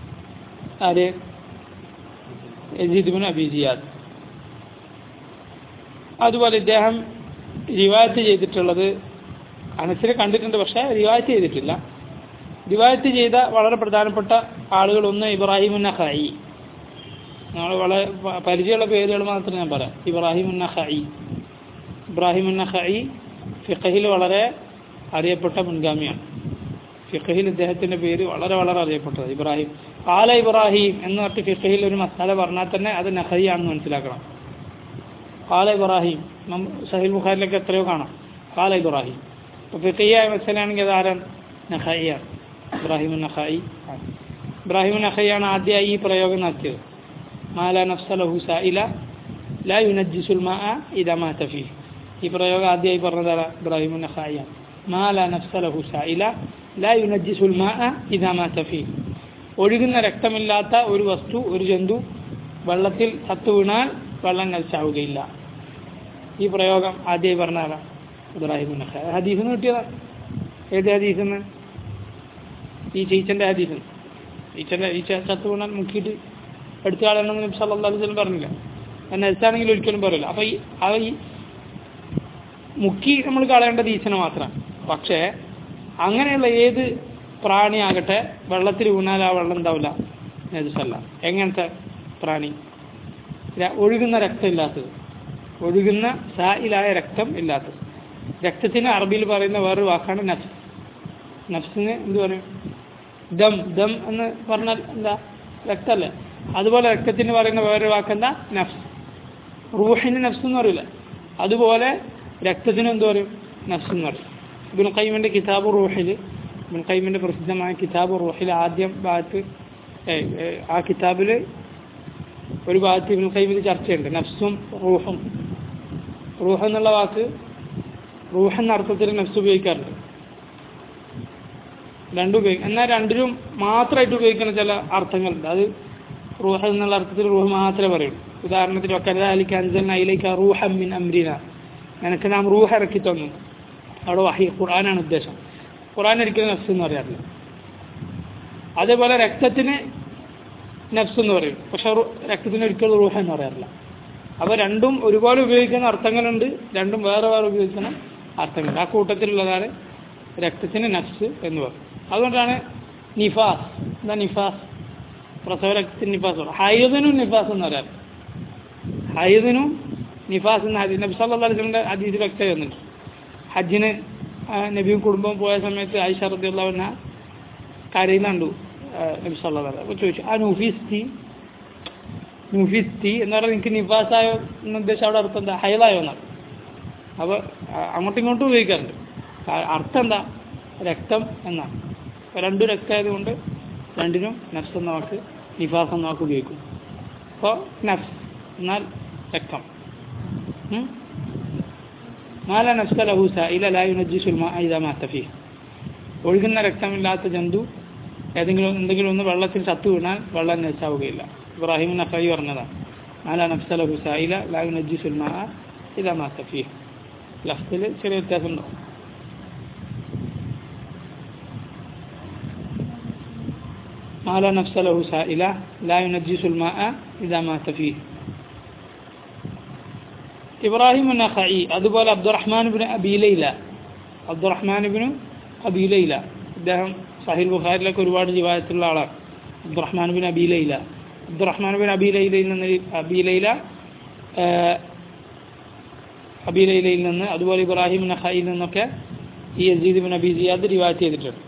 ആര് യസീദ് ബിൻ അബി സിയാദ് അതുപോലെ ഇദ്ദേഹം റിവായത്ത് ചെയ്തിട്ടുള്ളത് അനസിനെ കണ്ടിട്ടുണ്ട് പക്ഷേ റിവായത്ത് ചെയ്തിട്ടില്ല റിവായത്ത് ചെയ്ത വളരെ പ്രധാനപ്പെട്ട ആളുകൾ ഒന്ന് ഇബ്രാഹിം നഖായി നമ്മൾ വളരെ പ- പരിചയമുള്ള പേരുകൾ മാത്രം ഞാൻ പറയാം ഇബ്രാഹിം നഖായി ഇബ്രാഹിം നഖായി ഫിഖഹിൽ വളരെ അറിയപ്പെട്ട മുൻഗാമിയാണ് ഫിഖഹിൽ ഇദ്ദേഹത്തിന്റെ പേര് വളരെ വളരെ അറിയപ്പെട്ടത് ഇബ്രാഹിം ആല ഇബ്രാഹിം എന്ന് പറഞ്ഞിട്ട് ഫിഖഹിൽ ഒരു മസാല പറഞ്ഞാൽ തന്നെ അത് നഖയി ആണെന്ന് മനസ്സിലാക്കണം ആല ഇബ്രാഹിം നം- സഹീൽ ബുഖാരിലൊക്കെ എത്രയോ കാണാം ആല ഇബ്രാഹിം അപ്പോൾ ഫിഖഹിയായ മസലാണെങ്കിൽ അത് ആരാണ് നഖായിയാണ് ഇബ്രാഹിം നഖായി ആണ് ഇബ്രാഹിം നഖായിയാണ് ആദ്യമായി ഈ പ്രയോഗം നടത്തിയത് മാല നഫ്സലഹു സായില ലാ യുനജ്ജിസുൽ മാ ഇദാ മാത ഫീഹ് ഈ പ്രയോഗം ആദ്യമായി പറഞ്ഞതാണ് ഇബ്രാഹിം നഖായിയാണ് മാല നഫ്സലഹു സായില ലാ യുനജ്ജിസുൽ മാ ഇദാ മാത ഫീഹ് ഒഴുകുന്ന രക്തമില്ലാത്ത ഒരു വസ്തു ഒരു ജന്തു വെള്ളത്തിൽ ചത്തു വീണാൽ വെള്ളം നശിച്ചാവുകയില്ല ഈ പ്രയോഗം ആദ്യമായി പറഞ്ഞാലാണ് ഇബ്രാഹിം നഖായി ഹദീസ് നിന്ന് കിട്ടിയതാണ് ഏത് ഹദീസ് നിന്ന് ഈ ചീച്ചൻ്റെ ഹദീസ് ഈച്ചൻ്റെ ഈച്ച ചത്തു വീണാൽ മുക്കിയിട്ട് എടുത്തു കളയണമെന്ന് നബി സല്ലല്ലാഹു അലൈഹി വസല്ലം പറഞ്ഞില്ല എന്നാൽ നശിച്ചാണെങ്കിൽ ഒരിക്കലും പറയില്ല അപ്പോൾ ഈ അവ ഈ മുക്കി നമ്മൾ കളയേണ്ടത് ഈച്ചനെ മാത്രമാണ് പക്ഷേ അങ്ങനെയുള്ള ഏത് പ്രാണിയാകട്ടെ വെള്ളത്തിൽ വീണാൽ ആ വെള്ളം എന്താവില്ല നജസല്ല എങ്ങനത്തെ പ്രാണി ര- ഒഴുകുന്ന രക്തമില്ലാത്തത് ഒഴുകുന്ന സായിലായ രക്തം ഇല്ലാത്തത് രക്തത്തിന് അറബിയിൽ പറയുന്ന വേറൊരു വാക്കാണ് നഫ്സ് നഫ്സിന് എന്ത് പറയും ദം ദം എന്ന് പറഞ്ഞാൽ എന്താ രക്തമല്ലേ അതുപോലെ രക്തത്തിന് പറയുന്ന വേറൊരു വാക്കെന്താ നഫ്സ് റൂഹിന് നഫ്സ് എന്ന് പറയില്ല അതുപോലെ രക്തത്തിന് എന്ത് പറയും നഫ്സ് എന്ന് പറയും ഇബിൻ ഖൈമിൻ്റെ കിതാബ് റൂഹിൽ ഇബിൻ ഖൈമിൻ്റെ പ്രസിദ്ധമായ കിതാബ് റൂഹിൽ ആദ്യം ഭാഗത്ത് ഏയ്, ഏയ്, ആ കിതാബിൽ ഒരു ഭാഗത്ത് ഇബിൻ ഖൈമിൽ ചർച്ചയുണ്ട് നഫ്സും റൂഹും റൂഹ് എന്നുള്ള വാക്ക് റൂഹ് എന്ന അർത്ഥത്തിൽ നഫ്സ് ഉപയോഗിക്കാറുണ്ട് രണ്ടും ഉപയോഗിക്കും എന്നാൽ രണ്ടിലും മാത്രമായിട്ട് ഉപയോഗിക്കുന്ന ചില അർത്ഥങ്ങളുണ്ട് അത് റൂഹ എന്നുള്ള അർത്ഥത്തിൽ റൂഹ് മാത്രമേ പറയുള്ളൂ ഉദാഹരണത്തിന് വക്കലാലിക്ക് അൻസൽ അയിലേക്ക് റൂഹം മിൻ അമ്രിന നിനക്ക് നാം റൂഹ ഇറക്കി തന്നു അവിടെ വഹി ഖുർആനാണ് ഉദ്ദേശം ഖുർആൻ ഒരിക്കലും നഫ്സ് എന്ന് പറയാറില്ല അതേപോലെ രക്തത്തിന് നഫ്സ് എന്ന് പറയും പക്ഷെ റു- രക്തത്തിന് ഒരിക്കലും റൂഹ എന്ന് പറയാറില്ല അപ്പോൾ രണ്ടും ഒരുപോലെ ഉപയോഗിക്കുന്ന അർത്ഥങ്ങളുണ്ട് രണ്ടും വേറെ വേറെ ഉപയോഗിക്കുന്ന അർത്ഥങ്ങളുണ്ട് ആ കൂട്ടത്തിലുള്ളതാണ് രക്തത്തിന് നഫ്സ് എന്ന് പറയും അതുകൊണ്ടാണ് നിഫാസ് എന്താ നിഫാസ് പ്രസവ രക്തത്തിന് നിഫാസ് പറയും ഹൈദിനും നിഫാസ് എന്ന് പറയാം ഹൈദിനും നിഫാസ് എന്ന ഹദീസ് നബി സല്ലല്ലാഹു അലൈഹി വസല്ലമയുടെ ഹദീസ് വ്യക്തമായി വന്നിട്ടുണ്ട് ഹജ്ജിന് ആ, നബിയും കുടുംബവും പോയ സമയത്ത് ആയിഷ റളിയല്ലാഹു അൻഹ കരയുന്നുണ്ടു നബി സല്ലല്ലാഹു അലൈഹി വസല്ലം അപ്പോൾ ചോദിച്ചു ആ നുഫിസ്തി നുഫിസ്തി എന്ന് പറഞ്ഞാൽ എനിക്ക് നിഫാസായോ എന്ന് ഉദ്ദേശം അവിടെ അർത്ഥം എന്താ ഹൈലായോ എന്നാണ് അപ്പോൾ അങ്ങോട്ടും ഇങ്ങോട്ടും ഉപയോഗിക്കാറുണ്ട് ആ, അർത്ഥം എന്താ രക്തം എന്നാണ് അപ്പോൾ രണ്ടും രക്തമായതുകൊണ്ട് രണ്ടിനും നഫ്സ് എന്ന വാക്ക് നിഫാസ് എന്ന വാക്ക് ഉപയോഗിക്കും അപ്പോൾ നഫ്സ് എന്നാൽ രക്തം ഉം? മാല നഫ്സ ലഹു സൈല ലാ യുനജ്ജിസുൽ മാ ഇദാ മാത ഫീഹ് ഒഴുകുന്ന രക്തമില്ലാത്ത ജന്തു ഏതെങ്കിലും എന്തെങ്കിലും ഒന്ന് വെള്ളത്തിൽ ചത്തു വീണാൽ വെള്ളം നശാവുകയില്ല ഇബ്രാഹിം നഖൈ പറഞ്ഞതാണ് മാല നഫ്സ ലഹു സൈല ലാ യുനജ്ജിസുൽ മാ ഇദാ മാത ഫീഹ് ലഫ്സിൽ ചെറിയ വ്യത്യാസമുണ്ടോ ما لا نفس له سائلة لا ينجس الماء إذا مات فيه ഇബ്രാഹിം നഖഈ അതുപോലെ Abdurrahman bin Abi Laila Abdurrahman bin Abi Laila അദ്ദേഹം സഹിൽ ബുഖാരിലൊക്കെ ഒരുപാട് ജീവായത്തുള്ള ആളാണ് Abdurrahman bin Abi Laila Abdurrahman bin Abi ലൈലയിൽ നിന്ന് അബി ലൈല ആഹ്, അബി ലൈലയിൽ നിന്ന് അതുപോലെ ഇബ്രാഹിം നഖയിൽ നിന്നൊക്കെ ഈ യസീദ് ബിൻ അബി സിയാദ് റിവായത്ത് ചെയ്തിട്ടുണ്ട്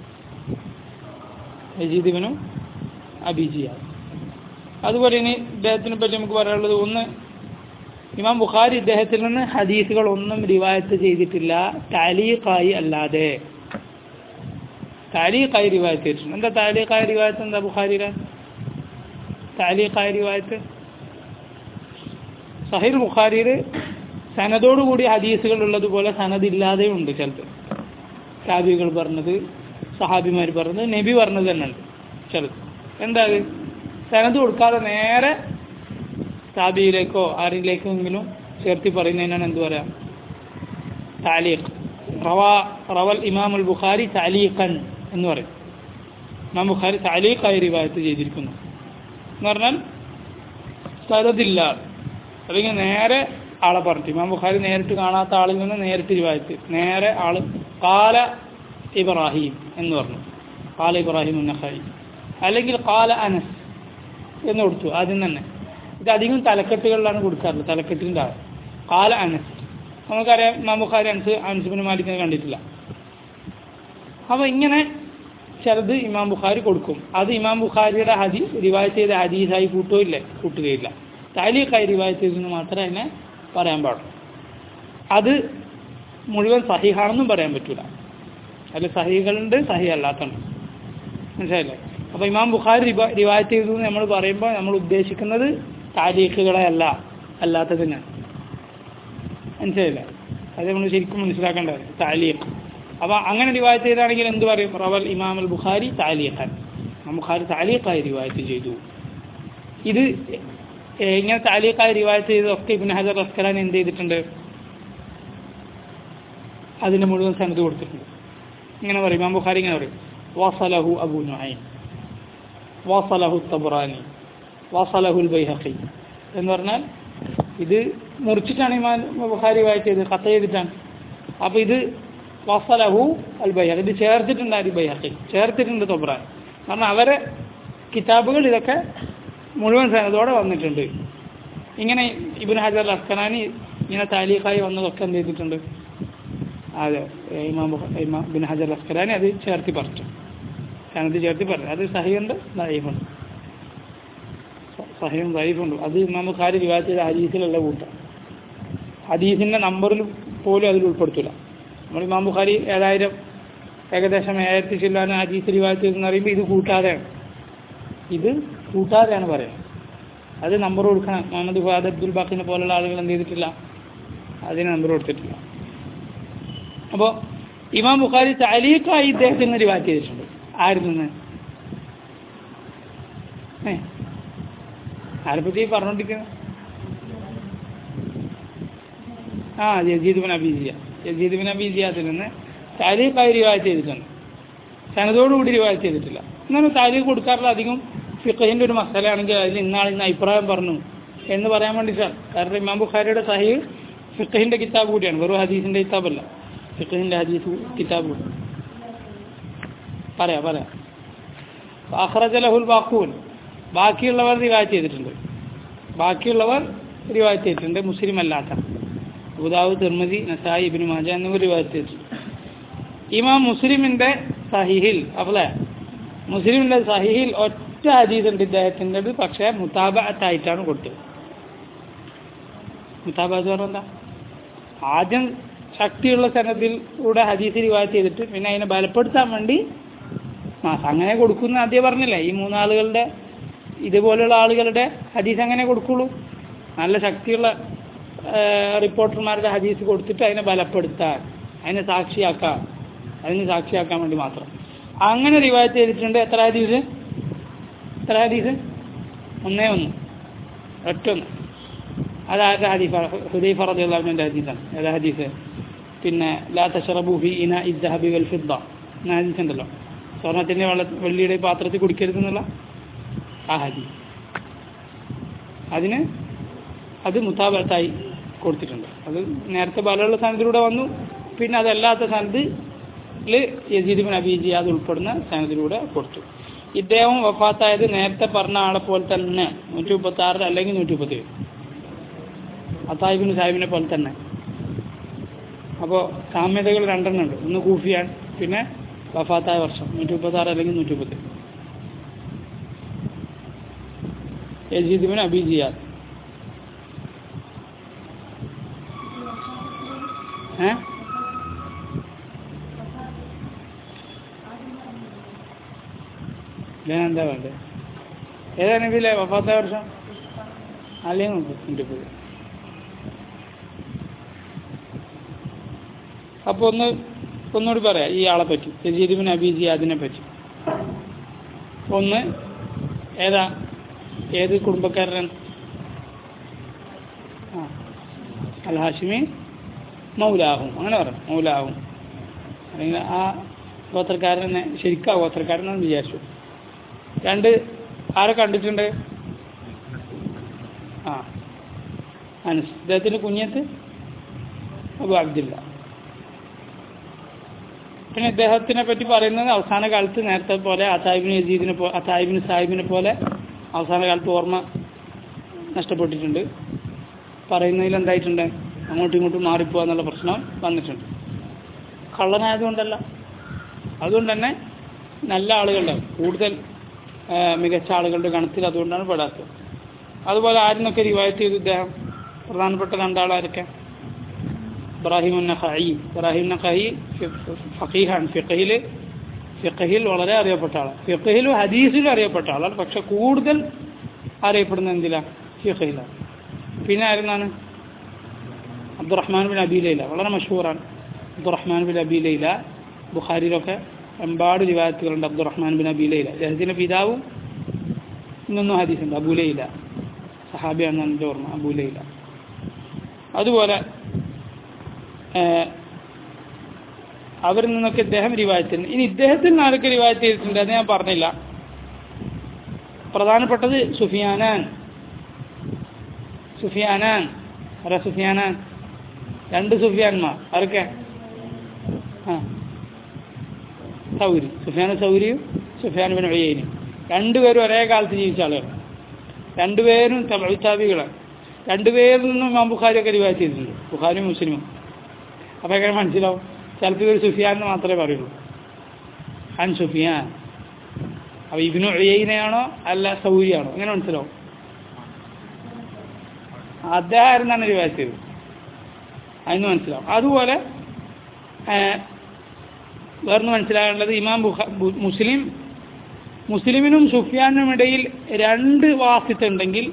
യസീദ് ബിനു അബി സിയാദ് അതുപോലെ ഇനി ഇദ്ദേഹത്തിനെ പറ്റി നമുക്ക് പറയാനുള്ളത് ഒന്ന് ഇമാം ബുഖാരി ഇദ്ദേഹത്തിൽ നിന്ന് ഹദീസുകൾ ഒന്നും റിവായത്ത് ചെയ്തിട്ടില്ല താലീഖായി അല്ലാതെ താലീഖായി റിവായത്ത് ചെയ്തിട്ടുണ്ട് എന്താ താലീഖായി റിവായത്ത് എന്താ ബുഖാരിയുടെ താലീഖായി റിവായത്ത് സഹീർ ബുഖാരിയിൽ സനദോടുകൂടി ഹദീസുകൾ ഉള്ളതുപോലെ സനദില്ലാതെ ഉണ്ട് ചിലത് താബികൾ പറഞ്ഞത് സഹാബിമാർ പറഞ്ഞത് നബി പറഞ്ഞത് തന്നെ ഉണ്ട് ചിലത് എന്താ അത് സനത് കൊടുക്കാതെ നേരെ താബിയിലേക്കോ ആരിലേക്കെങ്കിലും ചേർത്തി പറയുന്നതിനാണ് എന്ത് പറയാ താലീഖ് റവാ റവൽ ഇമാം അൽ ബുഖാരി താലീഖൻ എന്ന് പറയും ഇമാം ബുഖാരി താലീഖായി റിവായത്ത് ചെയ്തിരിക്കുന്നു എന്ന് പറഞ്ഞാൽ സ്ഥലത്തില്ല അല്ലെങ്കിൽ നേരെ ആളെ പറഞ്ഞു ഇമാം ബുഖാരി നേരിട്ട് കാണാത്ത ആളിൽ നിന്ന് നേരിട്ട് റിവായത്ത് നേരെ ആള് കാല ഇബ്രാഹിം എന്ന് പറഞ്ഞു കാല ഇബ്രാഹിം ഉന്നഖായി അല്ലെങ്കിൽ കാല അനസ് എന്ന് കൊടുത്തു ആദ്യം തന്നെ ഇത് അധികം തലക്കെട്ടുകളിലാണ് കൊടുക്കാറുള്ളത് തലക്കെട്ടിൻ്റെ ആൾ കാല അനസ് നമുക്കറിയാം ഇമാം ബുഖാരി അനസ് അനസുബിന് മാലിക്കിനെ കണ്ടിട്ടില്ല അപ്പോൾ ഇങ്ങനെ ചിലത് ഇമാം ബുഖാരി കൊടുക്കും അത് ഇമാം ബുഖാരിയുടെ ഹദി റിവായത്ത് ചെയ്ത ഹദീസായി കൂട്ടുകയില്ല കൂട്ടുകയില്ല താലീഖായി റിവായത്ത് ചെയ്തെന്ന് മാത്രമേ അതിനെ പറയാൻ പാടുള്ളൂ അത് മുഴുവൻ സഹിഹാണെന്നും പറയാൻ പറ്റൂല അതിൽ സഹികളുണ്ട് സഹി അല്ലാത്തുണ്ട് മനസ്സിലായില്ലേ അപ്പോൾ ഇമാം ബുഖാരി റിവ റിവായത്ത് ചെയ്തു എന്ന് നമ്മൾ പറയുമ്പോൾ നമ്മൾ ഉദ്ദേശിക്കുന്നത് താരീഖുകളെ അല്ല അല്ലാത്തതിനെ മനസ്സിലായില്ലേ അത് നമ്മൾ ശരിക്കും മനസ്സിലാക്കേണ്ടത് താലീഖ് അപ്പോൾ അങ്ങനെ റിവായത്ത് ചെയ്താണെങ്കിൽ എന്ത് പറയും റവൽ ഇമാം അൽ ബുഖാരി താലീഖൻ ഇമാം ബുഖാരി താലീഖായി റിവായത്ത് ചെയ്തു ഇത് ഏ- ഇങ്ങനെ താലീഖായി റിവായത്ത് ചെയ്തതൊക്കെ ഇബിൻ ഹജർ അസ്കലാൻ എന്ത് ചെയ്തിട്ടുണ്ട് അതിന് മുഴുവൻ സനത് കൊടുത്തിട്ടുണ്ട് ഇങ്ങനെ പറയും ഇമാം ബുഖാരി ഇങ്ങനെ പറയും വാസലഹു അബു നുഐൻ വാസലഹു തബ്രാനി വാസലഹുൽ ബൈഹഖി എന്ന് പറഞ്ഞാൽ ഇത് മുറിച്ചിട്ടാണ് ഇമാം ബുഖാരി വായിച്ചത് ചെയ്തത് കത്ത് ചെയ്തിട്ടാണ് അപ്പോൾ ഇത് വസലഹു അൽ ബൈഹഖി ഇത് ചേർത്തിട്ടുണ്ട് അൽ ബൈഹഖി ചേർത്തിട്ടുണ്ട് തൊബ്രാൻ കാരണം അവരെ കിതാബുകൾ ഇതൊക്കെ മുഴുവൻ സനതോടെ വന്നിട്ടുണ്ട് ഇങ്ങനെ ഇബിൻ ഹജർ അസ്കനാനി ഇങ്ങനെ താലീഖായി വന്നതൊക്കെ എന്ത് ചെയ്തിട്ടുണ്ട് അതെ ഇമാം ബുഖ- ഇമാം ബിൻ ഹജർ അസ്കലാനി അത് ചേർത്തി പറഞ്ഞു സനത് ചേർത്തി പറഞ്ഞു അത് സഹിയുണ്ട് ദൈഫുണ്ട് സഹിയും ദൈഫുണ്ട് അത് ഇമാം ബുഖാരി വിവാദ ചെയ്ത ഹദീസിലുള്ള കൂട്ടം ഹദീസിൻ്റെ നമ്പറിൽ പോലും അതിൽ ഉൾപ്പെടുത്തില്ല നമ്മൾ ഇമാം ബുഖാരി ഏഴായിരം ഏകദേശം ഏഴായിരത്തി ചില്ലാനും ഹദീസ് റിവാജ് ചെയ്തെന്ന് പറയുമ്പോൾ ഇത് കൂട്ടാതെയാണ് ഇത് കൂട്ടാതെയാണ് പറയുന്നത് അത് നമ്പർ കൊടുക്കണം മുഹമ്മദ് ഫാദ് അബ്ദുൽ ബാക്കിനെ പോലുള്ള ആളുകൾ എന്ത് ചെയ്തിട്ടില്ല അതിന് നമ്പർ കൊടുത്തിട്ടില്ല അപ്പോൾ ഇമാം ബുഖാരി താലീഖായി ഇദ്ദേഹത്തിന് റിവാജ് ചെയ്തിട്ടുണ്ട് ആരിൽ നിന്ന് ഏ ആരെപ്പറ്റി പറഞ്ഞോണ്ടിരിക്കുന്നത് ആ യസീദ് ബിൻ അബീസിയ യസീദ് ബിൻ അബീസിയാത്തിൽ നിന്ന് താലീഖായി റിവാജ് ചെയ്തിട്ടുണ്ട് സനതോടുകൂടി റിവാജ് ചെയ്തിട്ടില്ല എന്നാലും താലീഖ് കൊടുക്കാറുള്ള അധികം ഫിഖഹിൻ്റെ ഒരു മസാലയാണെങ്കിൽ അതിൽ ഇന്നാൾ ഇന്ന് അഭിപ്രായം പറഞ്ഞു എന്ന് പറയാൻ വേണ്ടിയിട്ടാണ് കാരണം ഇമാം ബുഖാരിയുടെ സഹീൽ ഫിഖഹിൻ്റെ കിതാബ് കൂടിയാണ് വെറും ഹദീസിൻ്റെ കിതാബല്ല ഫിഖഹിൻ്റെ ഹദീസ് കിതാബ് കൂടി പറയാം പറയാം അഖ്റജ ലഹുൽ ബാക്കൂൻ ബാക്കിയുള്ളവർ റിവായത്ത് ചെയ്തിട്ടുണ്ട് ബാക്കിയുള്ളവർ റിവായത്ത് ചെയ്തിട്ടുണ്ട് മുസ്ലിം അല്ലാത്ത ഉദാവ് തിർമതി നസായി ഇബിന് മാജ എന്നിവർ റിവായത്ത് ചെയ്തിട്ടുണ്ട് ഇമാം മുസ്ലിമിൻ്റെ സഹിഹിൽ അല്ലേ മുസ്ലിമിൻ്റെ സഹിഹിൽ ഒറ്റ ഹദീസ് ഉണ്ട് ഇദ്ദേഹത്തിൻ്റെത് പക്ഷേ മുത്താബത്തായിട്ടാണ് കൊടുത്തത് മുത്താബത്ത് പറഞ്ഞാൽ എന്താ ആദ്യം ശക്തിയുള്ള സനത്തിലൂടെ ഹദീസ് റിവായത്ത് ചെയ്തിട്ട് പിന്നെ അതിനെ ബലപ്പെടുത്താൻ വേണ്ടി ആ അങ്ങനെ കൊടുക്കുന്ന ആദ്യം പറഞ്ഞില്ലേ ഈ മൂന്നാളുകളുടെ ഇതുപോലെയുള്ള ആളുകളുടെ ഹദീസ് അങ്ങനെ കൊടുക്കുള്ളൂ നല്ല ശക്തിയുള്ള റിപ്പോർട്ടർമാരുടെ ഹദീസ് കൊടുത്തിട്ട് അതിനെ ബലപ്പെടുത്താൻ അതിനെ സാക്ഷിയാക്കാൻ അതിന് സാക്ഷിയാക്കാൻ വേണ്ടി മാത്രം അങ്ങനെ റിവായത്ത് ചെയ്തിട്ടുണ്ട് എത്ര ഹദീസ് എത്ര ഹദീസ് ഒന്നേ ഒന്ന് ഒറ്റൊന്ന് അതാരുടെ ഹദീഫ ഹുദൈഫ റളിയല്ലാഹുവിൻ്റെ ഹദീസാണ് ഏതാ ഹദീസ് പിന്നെ ലാ തഷറബു ഫി ഇന ഇദ്ദഹബി വൽ ഫിദ്ദ എന്ന ഹദീസ് ഉണ്ടല്ലോ സ്വർണത്തിൻ്റെ വെള്ള വെള്ളിയുടെ പാത്രത്തിൽ കുടിക്കരുതെന്നുള്ള ആ ഹദീസ് അതിന് അത് മുത്താബത്തായി കൊടുത്തിട്ടുണ്ട് അത് നേരത്തെ ബലമുള്ള സ്ഥാനത്തിലൂടെ വന്നു പിന്നെ അതല്ലാത്ത സ്ഥാനത്തിൽ യസീദ് ബിൻ അബീജി അത് ഉൾപ്പെടുന്ന സ്ഥാനത്തിലൂടെ കൊടുത്തു ഇദ്ദേഹം വഫാത്തായത് നേരത്തെ പറഞ്ഞ ആളെ പോലെ തന്നെ നൂറ്റി മുപ്പത്തി ആറിൽ അല്ലെങ്കിൽ നൂറ്റി മുപ്പത്തി ഏഴ് അത്തായിബിൻ സാഹിബിനെ പോലെ തന്നെ അപ്പോൾ സാമ്യതകൾ രണ്ടെണ്ണം ഉണ്ട് ഒന്ന് കൂഫിയാണ് പിന്നെ വഫാത്തായ വർഷം നൂറ്റി മുപ്പത്തി ആറ് അല്ലെങ്കിൽ നൂറ്റി മുപ്പത്തി യസീദ് ബിൻ അബീജിയാദ് ഏ ഞാൻ എന്താ വേണ്ടത് ഏതാണ് ഇതിലെ വഫാത്തായ വർഷം അല്ലെങ്കിൽ നൂറ്റി മുപ്പത് അപ്പോൾ ഒന്ന് ഒന്നുകൂടി പറയാം ഈ ആളെ പറ്റി യസീദ് ബിൻ അബീജി അതിനെ പറ്റി ഒന്ന് ഏതാ ഏത് കുടുംബക്കാരനാണ് ആ അൽ ഹാഷിമി മൗലാഹും അങ്ങനെ പറയാം മൗലാഹും അല്ലെങ്കിൽ ആ ഗോത്രക്കാരനെ ശരിക്കും ആ ഗോത്രക്കാരനെന്ന് വിചാരിച്ചു രണ്ട് ആരെ കണ്ടിട്ടുണ്ട് ആ അനസ് ഇദ്ദേഹത്തിൻ്റെ കുഞ്ഞത്ത് അബു അബ്ദില്ല പിന്നെ ഇദ്ദേഹത്തിനെ പറ്റി പറയുന്നത് അവസാന കാലത്ത് നേരത്തെ പോലെ അതായിബിന് യസീദിനെ പോ അതായിബിന് സാഹിബിനെ പോലെ അവസാന കാലത്ത് ഓർമ്മ നഷ്ടപ്പെട്ടിട്ടുണ്ട് പറയുന്നതിൽ എന്തായിട്ടുണ്ട് അങ്ങോട്ടും ഇങ്ങോട്ടും മാറിപ്പോവാ എന്നുള്ള പ്രശ്നം വന്നിട്ടുണ്ട് കള്ളനായതുകൊണ്ടല്ല അതുകൊണ്ട് തന്നെ നല്ല ആളുകളുടെ കൂടുതൽ ആ, മികച്ച ആളുകളുടെ ഗണത്തിൽ അതുകൊണ്ടാണ് പെടാത്തത് അതുപോലെ ആരിനൊക്കെ റിവായത്ത് ചെയ്തു ഇദ്ദേഹം പ്രധാനപ്പെട്ട രണ്ടാളാരൊക്കെ ഇബ്രാഹിം നഖായി ഇബ്രാഹിം നഖായി ഫഖീഹാണ് ഫിഖഹിൽ ഫിഖഹിൽ വളരെ അറിയപ്പെട്ട ആളാണ് ഫിഖഹിലും ഹദീസിലും അറിയപ്പെട്ട ആളാണ് പക്ഷെ കൂടുതൽ അറിയപ്പെടുന്ന എന്തിലാണ് ഫിഖഹിലാണ് പിന്നെ ആരെന്നാണ് അബ്ദുറഹ്മാൻ ബിൻ അബി ലൈല വളരെ മഷഹൂറാണ് അബ്ദുറഹ്മാൻ ബിൻ അബി ലൈല ബുഖാരിയിലൊക്കെ ഒരുപാട് റിവായത്തുകളുണ്ട് അബ്ദുറഹ്മാൻ ബിൻ അബി ലൈല അദ്ദേഹത്തിൻ്റെ പിതാവും ഇന്നൊന്നും ഹദീസുണ്ട് അബു ലൈല സഹാബിയാണെന്ന് എൻ്റെ ഓർമ്മ അബു ലൈല അതുപോലെ ഏഹ്, അവരിൽ നിന്നൊക്കെ ഇദ്ദേഹം റിവായത്തുണ്ട് ഇനി ഇദ്ദേഹത്തിൽ നിന്ന് ആരൊക്കെ റിവായത്ത് ചെയ്തിട്ടുണ്ട് അത് ഞാൻ പറഞ്ഞില്ല പ്രധാനപ്പെട്ടത് സുഫിയാനാൻ സുഫിയാനാൻ ആരാ സുഫിയാനാൻ രണ്ട് സുഫിയാൻമാർ ആരൊക്കെ ആ സൗരി സുഫിയാൻ സൗരിയും സുഫിയാൻ ബിൻ ഉയ്യനും രണ്ടുപേരും ഒരേ കാലത്ത് ജീവിച്ച ആളുകളാണ് രണ്ടുപേരും തമിഴ്താബികളാണ് രണ്ടുപേരിൽ നിന്നും ഇമാം ബുഖാരിയൊക്കെ റിവായത്ത് ചെയ്തിട്ടുണ്ട് ബുഖാരിയും മുസ്ലിമും അപ്പോൾ എങ്ങനെ മനസ്സിലാവും ചിലപ്പോൾ ഇവർ സുഫിയാൻ എന്ന് മാത്രമേ പറയുള്ളൂ അൻ സുഫിയാൻ അപ്പോൾ ഇബിനു ഉയ്യനെയാണോ അല്ല സൗരിയാണോ എങ്ങനെ മനസ്സിലാവും അദ്ദേഹം ആയിരുന്നാണ് റിവായത്ത് ചെയ്തത് അതിന് മനസ്സിലാവും അതുപോലെ ഏഹ്, വേറൊന്ന് മനസ്സിലാകേണ്ടത് ഇമാം ബുഖ ബു- മുസ്ലിം മുസ്ലിമിനും സുഫിയാനും ഇടയിൽ രണ്ട് വാസിത്തുണ്ടെങ്കിൽ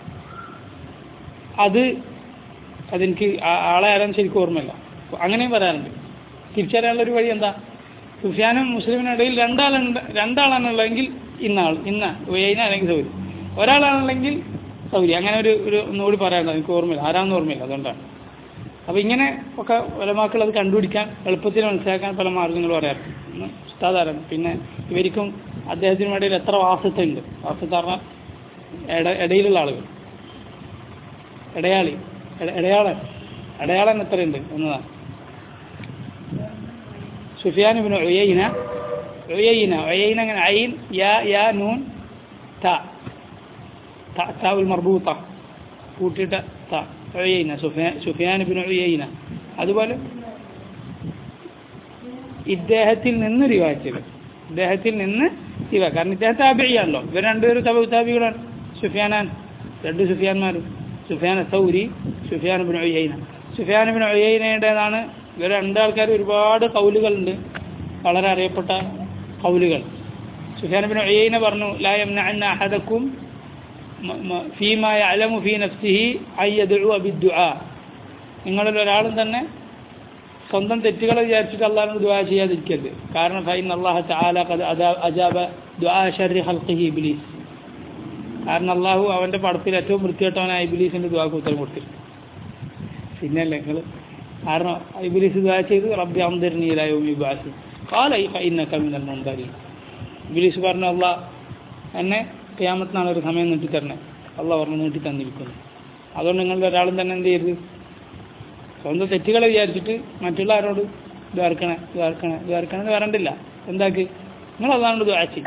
അത് അതെനിക്ക് ആ- ആളെ ആരാൻ ശരിക്കും ഓർമ്മയില്ല അങ്ങനെയും പറയാറുണ്ട് തിരിച്ചറിയാനുള്ള ഒരു വഴി എന്താ സുഫിയാനും മുസ്ലിമിനും ഇടയിൽ രണ്ടാളുണ്ട് രണ്ടാളാണുള്ളതെങ്കിൽ ഇന്നാൾ ഇന്ന ഉയൈന അല്ലെങ്കിൽ സൗരി ഒരാളാണുള്ളെങ്കിൽ സൗരി അങ്ങനെ ഒരു ഒരു ഒന്നുകൂടി പറയാനുണ്ട് എനിക്ക് ഓർമ്മയില്ല ആരാന്ന് ഓർമ്മയില്ല അതുകൊണ്ടാണ് അപ്പോൾ ഇങ്ങനെ ഒക്കെ ഒലമാക്കൾ അത് കണ്ടുപിടിക്കാൻ എളുപ്പത്തിൽ മനസ്സിലാക്കാൻ പല മാർഗങ്ങൾ പറയാറുണ്ട് ഒന്ന് ഉസ്താദാരാണ് പിന്നെ ഇവർക്കും അദ്ദേഹത്തിനും ഇടയിൽ എത്ര വാസത്തുണ്ട് വാസത്ത് പറഞ്ഞാൽ ഇട ഇടയിലുള്ള ആളുകൾ ഇടയാളി ഇട- ഇടയാളൻ ഇടയാളൻ എത്രയുണ്ട് എന്നതാണ് സുഫിയാൻ ഇബ്നു ഉയൈന ഉയൈന ഉയൈന അങ്ങനെ ഐൻ യാ യാ നൂൻ ത ത താവുൽ മർബൂത്ത കൂട്ടിയിട്ട ത ഉയൈന സുഫിയാൻ സുഫിയാൻ ഇബ്നു ഉയൈന അതുപോലെ ഇദ്ദേഹത്തിൽ നിന്ന് റിവായത്തുകൾ ഇദ്ദേഹത്തിൽ നിന്ന് ഇവ കാരണം ഇദ്ദേഹം താബിയാണല്ലോ ഇവർ രണ്ടുപേരും തബ താബികളാണ് സുഫിയാനാൻ രണ്ട് സുഫിയാന്മാരും Sufyan Thawri Sufyan bin Uyaina Sufyan bin ഉയ്യൈനയുടേതാണ് ഇവർ രണ്ടാൾക്കാർ ഒരുപാട് കൗലുകളുണ്ട് വളരെ അറിയപ്പെട്ട കൗലുകൾ സുഫിയാൻ ബിൻ ഉയ്യൈന പറഞ്ഞു ലാ യംനഅന്ന അഹദക്കും ഫീമാ യഅലമു ഫീ നഫ്സിഹി അൻ യദ്ഉ ബിദ്ദുആ നിങ്ങളിൽ ഒരാളും തന്നെ സ്വന്തം തെറ്റുകളെ വിചാരിച്ചിട്ട് അള്ളാഹിനോട് ദുആ ചെയ്യാതിരിക്കരുത് കാരണം ഫൈൻ അള്ളാഹു തആല ഖദ് അദാ- അജാബ ദുആ ശർരി ഖൽഖിഹി ഇബ്ലീസ് കാരണം അള്ളാഹു അവന്റെ പടത്തിൽ ഏറ്റവും വൃത്തികെട്ടവനായ ഇബ്ലീസിന്റെ ദുആക്ക് ഉത്തരം കൊടുത്തിട്ടുണ്ട് പിന്നല്ലേ നിങ്ങൾ കാരണം ഇബ്ലീസ് ദുആ ചെയ്ത് റബ്ബി അംദിർനി ഇലാ യൗമി യുബ്അസ് ഖാല ഫഇന്നക മിനൽ മുൻദരീൻ ഇബ്ലീസ് പറഞ്ഞു അള്ളാഹ് എന്നെ ഖിയാമത്തിനാണ് ഒരു സമയം നീട്ടി തരണേ അള്ളാഹ് പറഞ്ഞു നീട്ടി തന്നിരിക്കുന്നു അതുകൊണ്ട് നിങ്ങളുടെ ഒരാളും തന്നെ എന്ത് ചെയ്യരുത് സ്വന്തം തെറ്റുകളെ വിചാരിച്ചിട്ട് മറ്റുള്ള ആരോട് ദ്വാർക്കണേ ദ്വാർക്കണേ ദ്വാർക്കണേ എന്ന് പറയണ്ടില്ല എന്താക്ക് നിങ്ങൾ അതാണ് ദ്വാച്ചി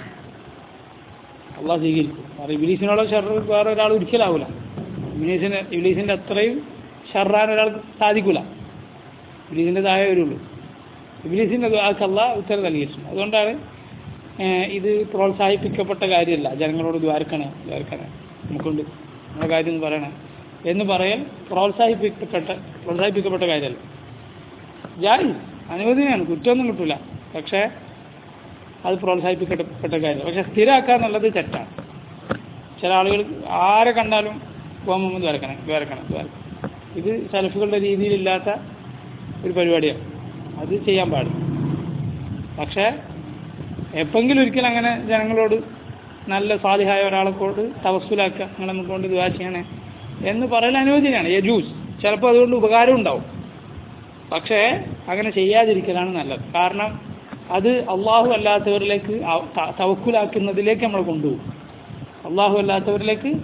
അള്ളാഹ് സ്വീകരിക്കും കാരണം ഇബിലീസിനോട് ഷർറ് വേറെ ഒരാൾ ഒരിക്കലാവൂല ഇബിലീസിന് ഇബിലീസിൻ്റെ അത്രയും ഷർറാൻ ഒരാൾക്ക് സാധിക്കൂല ഇബിലീസിൻ്റെ താഴെ വരുള്ളൂ ഇബിലീസിൻ്റെ ദ്വാക്ക് അള്ളാഹ് ഉത്തരം നൽകിയിട്ടുണ്ട് അതുകൊണ്ടാണ് ഏഹ്, ഇത് പ്രോത്സാഹിപ്പിക്കപ്പെട്ട കാര്യമല്ല ജനങ്ങളോട് ദ്വാരക്കണേ ദ്വാരക്കണേ നമുക്കുണ്ട് നമ്മുടെ കാര്യം എന്ന് പറയണേ എന്ന് പറയൽ പ്രോത്സാഹിപ്പിക്കപ്പെട്ട പ്രോത്സാഹിപ്പിക്കപ്പെട്ട കാര്യമല്ല ജായി അനുവദനീയാണ് കുറ്റമൊന്നും കിട്ടില്ല പക്ഷേ അത് പ്രോത്സാഹിപ്പിക്കപ്പെട്ട കാര്യം പക്ഷെ സ്ഥിരമാക്കുക എന്നുള്ളത് തെറ്റാണ് ചില ആളുകൾ ആരെ കണ്ടാലും ഗോമുഹമ്മദ് വരക്കണം വരക്കണം വരക്കണം ഇത് സലഫുകളുടെ രീതിയിലില്ലാത്ത ഒരു പരിപാടിയാണ് അത് ചെയ്യാൻ പാടില്ല പക്ഷേ എപ്പെങ്കിലും ഒരിക്കലും അങ്ങനെ ജനങ്ങളോട് നല്ല സാധ്യമായ ഒരാളെ കൊണ്ട് തവസ്സുലാക്കുക നിങ്ങൾ നമുക്ക് കൊണ്ട് ദുവാ ചെയ്യണേ എന്ന് പറയൽ അനുവദനീയാണ് യജൂസ് ചിലപ്പോൾ അതുകൊണ്ട് ഉപകാരം ഉണ്ടാവും പക്ഷേ അങ്ങനെ ചെയ്യാതിരിക്കലാണ് നല്ലത് കാരണം അത് അള്ളാഹു അല്ലാത്തവരിലേക്ക് അവ- ത- തവക്കുലാക്കുന്നതിലേക്ക് നമ്മൾ കൊണ്ടുപോകും അള്ളാഹു അല്ലാത്തവരിലേക്ക്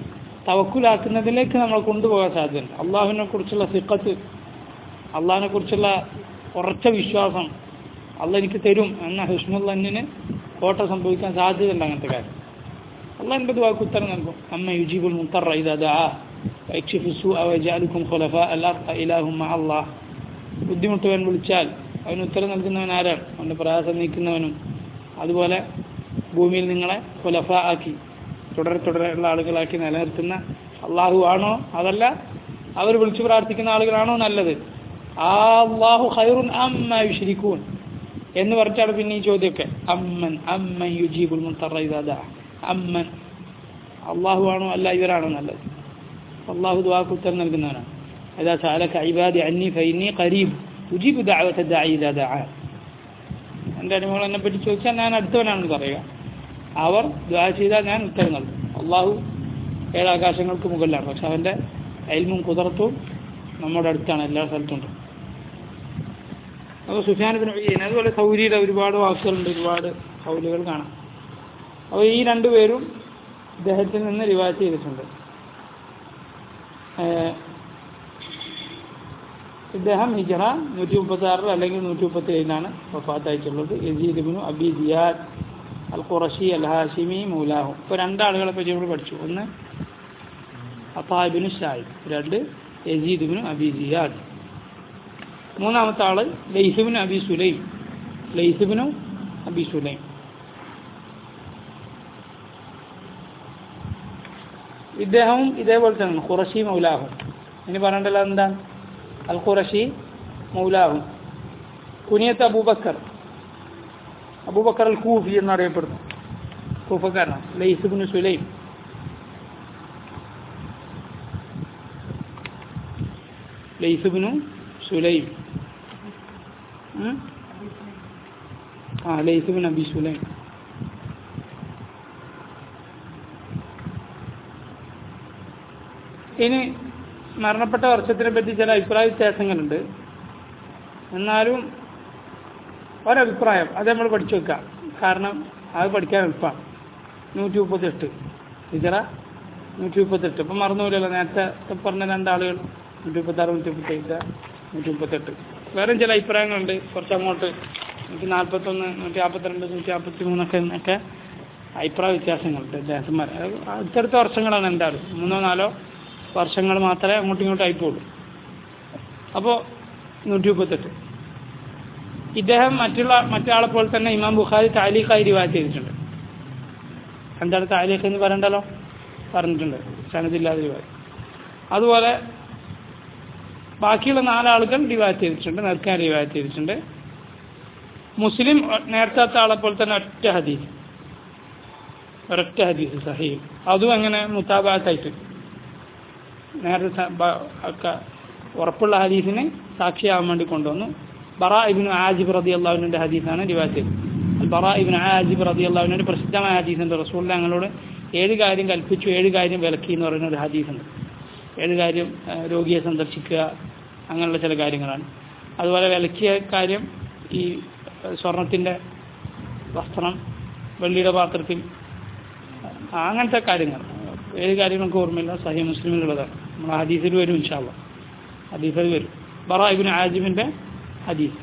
തവക്കുലാക്കുന്നതിലേക്ക് നമ്മൾ കൊണ്ടുപോകാൻ സാധ്യതയുണ്ട് അള്ളാഹുവിനെ കുറിച്ചുള്ള സിഖത്ത് അള്ളാഹിനെ കുറിച്ചുള്ള ഉറച്ച വിശ്വാസം അള്ള എനിക്ക് തരും എന്ന ഹിഷ്മുല്ലന്നിന് കോട്ട സംഭവിക്കാൻ സാധ്യതയുണ്ട് അങ്ങനത്തെ കാര്യം അള്ളാഹ് എൻ്റെ വാക്ക് ഉത്തരം നൽകും അമ്മ യുജീബുൽ മുത്തറ ഇതാ വൈക്ഷിഫു സൂഅ വജഅലുക്കും ഖുലഫ അൽ-അർദ ഇലാഹും മഅ അല്ലാഹ് ബുദ്ധിമുട്ടുവൻ വിളിച്ചാൽ അവന് ഉത്തരം നൽകുന്നവൻ ആരാണ് അവൻ്റെ പ്രയാസം നീക്കുന്നവനും അതുപോലെ ഭൂമിയിൽ നിങ്ങളെ ഖുലഫ ആക്കി തുടരെ തുടരെ ഉള്ള ആളുകളാക്കി നിലനിർത്തുന്ന അള്ളാഹു ആണോ അതല്ല അവർ വിളിച്ചു പ്രാർത്ഥിക്കുന്ന ആളുകളാണോ നല്ലത് ആ അള്ളാഹു ഖൈറുൻ അമ്മ യുശ്രിക്കൂൻ എന്ന് പറഞ്ഞാണ് പിന്നെ ഈ ചോദ്യമൊക്കെ അമ്മൻ അമ്മൻ യുജീബുൽ മുത്തറ ഇതാ അമ്മൻ അള്ളാഹു ആണോ അല്ല ഇവരാണോ നല്ലത് അള്ളാഹു ദുവാക്ക് ഉത്തരം നൽകുന്നവനാണ് إذا سألك عبادي عني فإني قريب أجيب دعوة الداعي إذا دعان എൻ്റെ അടിമകൾ എന്നെ പറ്റി ചോദിച്ചാൽ ഞാൻ അടുത്തവനാണെന്ന് പറയുക അവർ ദ്വാ ചെയ്താൽ ഞാൻ ഉത്തരം നൽകും അള്ളാഹു ഏഴാകാശങ്ങൾക്ക് മുകളിലാണ് പക്ഷെ അവൻ്റെ അയൽമും കുതിർത്തും നമ്മുടെ അടുത്താണ് എല്ലാ സ്ഥലത്തുണ്ട് അപ്പോൾ സുഫിയാനത്തിന് അതുപോലെ സൗരിയുടെ ഒരുപാട് വാക്കുകളുണ്ട് ഒരുപാട് കൗലുകൾ കാണാം അപ്പോൾ ഈ രണ്ടുപേരും ഇദ്ദേഹത്തിൽ നിന്ന് റിവാജ് ചെയ്തിട്ടുണ്ട് ഇദ്ദേഹം ഹിജറ നൂറ്റി മുപ്പത്തി ആറിൽ അല്ലെങ്കിൽ നൂറ്റി മുപ്പത്തി ഏഴിലാണ് വഫാത്തായിട്ടുള്ളത് യസീദ്ബിനു അബി ദിയാദ് അൽ ഖുറഷി അൽ ഹാഷിമി മൗലാഹു ഇപ്പോൾ രണ്ടാളുകളെ പറ്റി നമ്മൾ പഠിച്ചു ഒന്ന് അത്താബിനു ഷാഹിബ് രണ്ട് യസീദ്ബിനു അബി ദിയാദ് മൂന്നാമത്തെ ആള് ലൈസുബിനു അബി സുലൈം ലൈസുബിനു അബി സുലൈം ഇദ്ദേഹവും ഇതേപോലെ തന്നെ ഖുറഷി മൗലാഹും ഇനി പറയേണ്ടല്ലോ എന്താണ് അൽ ഖുറഷി മൗലാഹും കുനിയത്ത് അബൂബക്കർ അബൂബക്കർ അൽ കൂഫി എന്നറിയപ്പെടുന്നു കൂഫക്കാരനാണ് ലൈസുബിന് സുലൈം ലൈസുബിനു സുലൈം ഉം? ആ ലൈസുബിൻ അബി സുലൈം ഇനി മരണപ്പെട്ട വർഷത്തിനെ പറ്റി ചില അഭിപ്രായ വ്യത്യാസങ്ങളുണ്ട് എന്നാലും ഒരഭിപ്രായം അത് നമ്മൾ പഠിച്ചു വെക്കാം കാരണം അത് പഠിക്കാൻ എളുപ്പമാണ് നൂറ്റി മുപ്പത്തെട്ട് ഹിജറ നൂറ്റി മുപ്പത്തെട്ട് ഇപ്പം മറന്നുപോലല്ലോ നേരത്തെ പറഞ്ഞ രണ്ടാളുകൾ നൂറ്റി മുപ്പത്താറ് നൂറ്റി മുപ്പത്തേഴ് നൂറ്റി മുപ്പത്തെട്ട് വേറെയും ചില അഭിപ്രായങ്ങളുണ്ട് കുറച്ച് അങ്ങോട്ട് നൂറ്റി നാൽപ്പത്തൊന്ന് നൂറ്റി നാൽപ്പത്തിരണ്ട് നൂറ്റി നാൽപ്പത്തി മൂന്നൊക്കെ എന്നൊക്കെ അഭിപ്രായ വ്യത്യാസങ്ങളുണ്ട് ദേശന്മാർ അടുത്തടുത്ത വർഷങ്ങളാണ് എന്തായാലും മൂന്നോ നാലോ വർഷങ്ങൾ മാത്രമേ അങ്ങോട്ടും ഇങ്ങോട്ടും ആയിപ്പോളൂ അപ്പോൾ നൂറ്റി മുപ്പത്തെട്ട് ഇദ്ദേഹം മറ്റുള്ള മറ്റാളെ പോലെ തന്നെ ഇമാം ബുഖാരി താലീഖായി റിവാജ് ചെയ്തിട്ടുണ്ട് എന്താണ് താലീഖ് എന്ന് പറയണ്ടല്ലോ പറഞ്ഞിട്ടുണ്ട് സനദില്ലാതെ റിവാജ് അതുപോലെ ബാക്കിയുള്ള നാലാളുകൾ റിവാജ് ചെയ്തിട്ടുണ്ട് നിർക്കാൻ റിവാജ് ചെയ്തിട്ടുണ്ട് മുസ്ലിം നേരത്തെ ആളെ പോലെ തന്നെ ഒറ്റ ഹദീസ് ഒരൊറ്റ ഹദീസ് സഹീൽ അതും അങ്ങനെ മുത്താബാത്തായിട്ട് നേരത്തെ ഒക്കെ ഉറപ്പുള്ള ഹദീസിനെ സാക്ഷിയാവാൻ വേണ്ടി കൊണ്ടുവന്നു ബറ ഇബിന് ആജിബ് റതി അള്ളാഹുവിൻ്റെ ഹദീസാണ് റിവാജ് ചെയ്തത് ബറ ഇബിന് ആജിബ് റതി അള്ളാഹുവിൻ്റെ പ്രസിദ്ധമായ ഹദീസുണ്ട് റസൂൽ ഞങ്ങളോട് ഏഴ് കാര്യം കൽപ്പിച്ചു ഏഴ് കാര്യം വിലക്കി എന്ന് പറയുന്ന ഒരു ഹദീസുണ്ട് ഏഴ് കാര്യം രോഗിയെ സന്ദർശിക്കുക അങ്ങനെയുള്ള ചില കാര്യങ്ങളാണ് അതുപോലെ വിലക്കിയ കാര്യം ഈ സ്വർണത്തിൻ്റെ വസ്ത്രം വെള്ളിയുടെ പാത്രത്തിൽ അങ്ങനത്തെ കാര്യങ്ങൾ ഏത് കാര്യങ്ങൾക്ക് ഓർമ്മയില്ല സഹി മുസ്ലിമിലുള്ളതാണ് നമ്മൾ ഹദീസിൽ വരും ഇൻഷാല്ല ഹദീസിൽ വരും ബറ ഇബിൻ ആജിമിൻ്റെ ഹദീസ്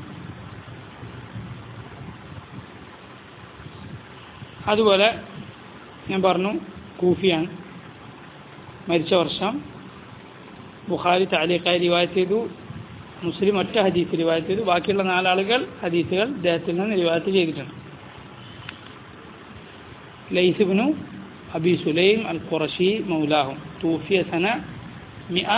അതുപോലെ ഞാൻ പറഞ്ഞു കൂഫിയാണ് മരിച്ച വർഷം ബുഖാരി താലിഖായി റിവായത്ത് ചെയ്തു മുസ്ലിം ഒറ്റ ഹദീസ് റിവായത്ത് ചെയ്തു ബാക്കിയുള്ള നാലാളുകൾ ഹദീസുകൾ ഇദ്ദേഹത്തിൽ നിന്ന് റിവായത്ത് ചെയ്തിട്ടുണ്ട് ലൈസിബിനു أبي سليم القرشي مولاهم توفي سنة مئة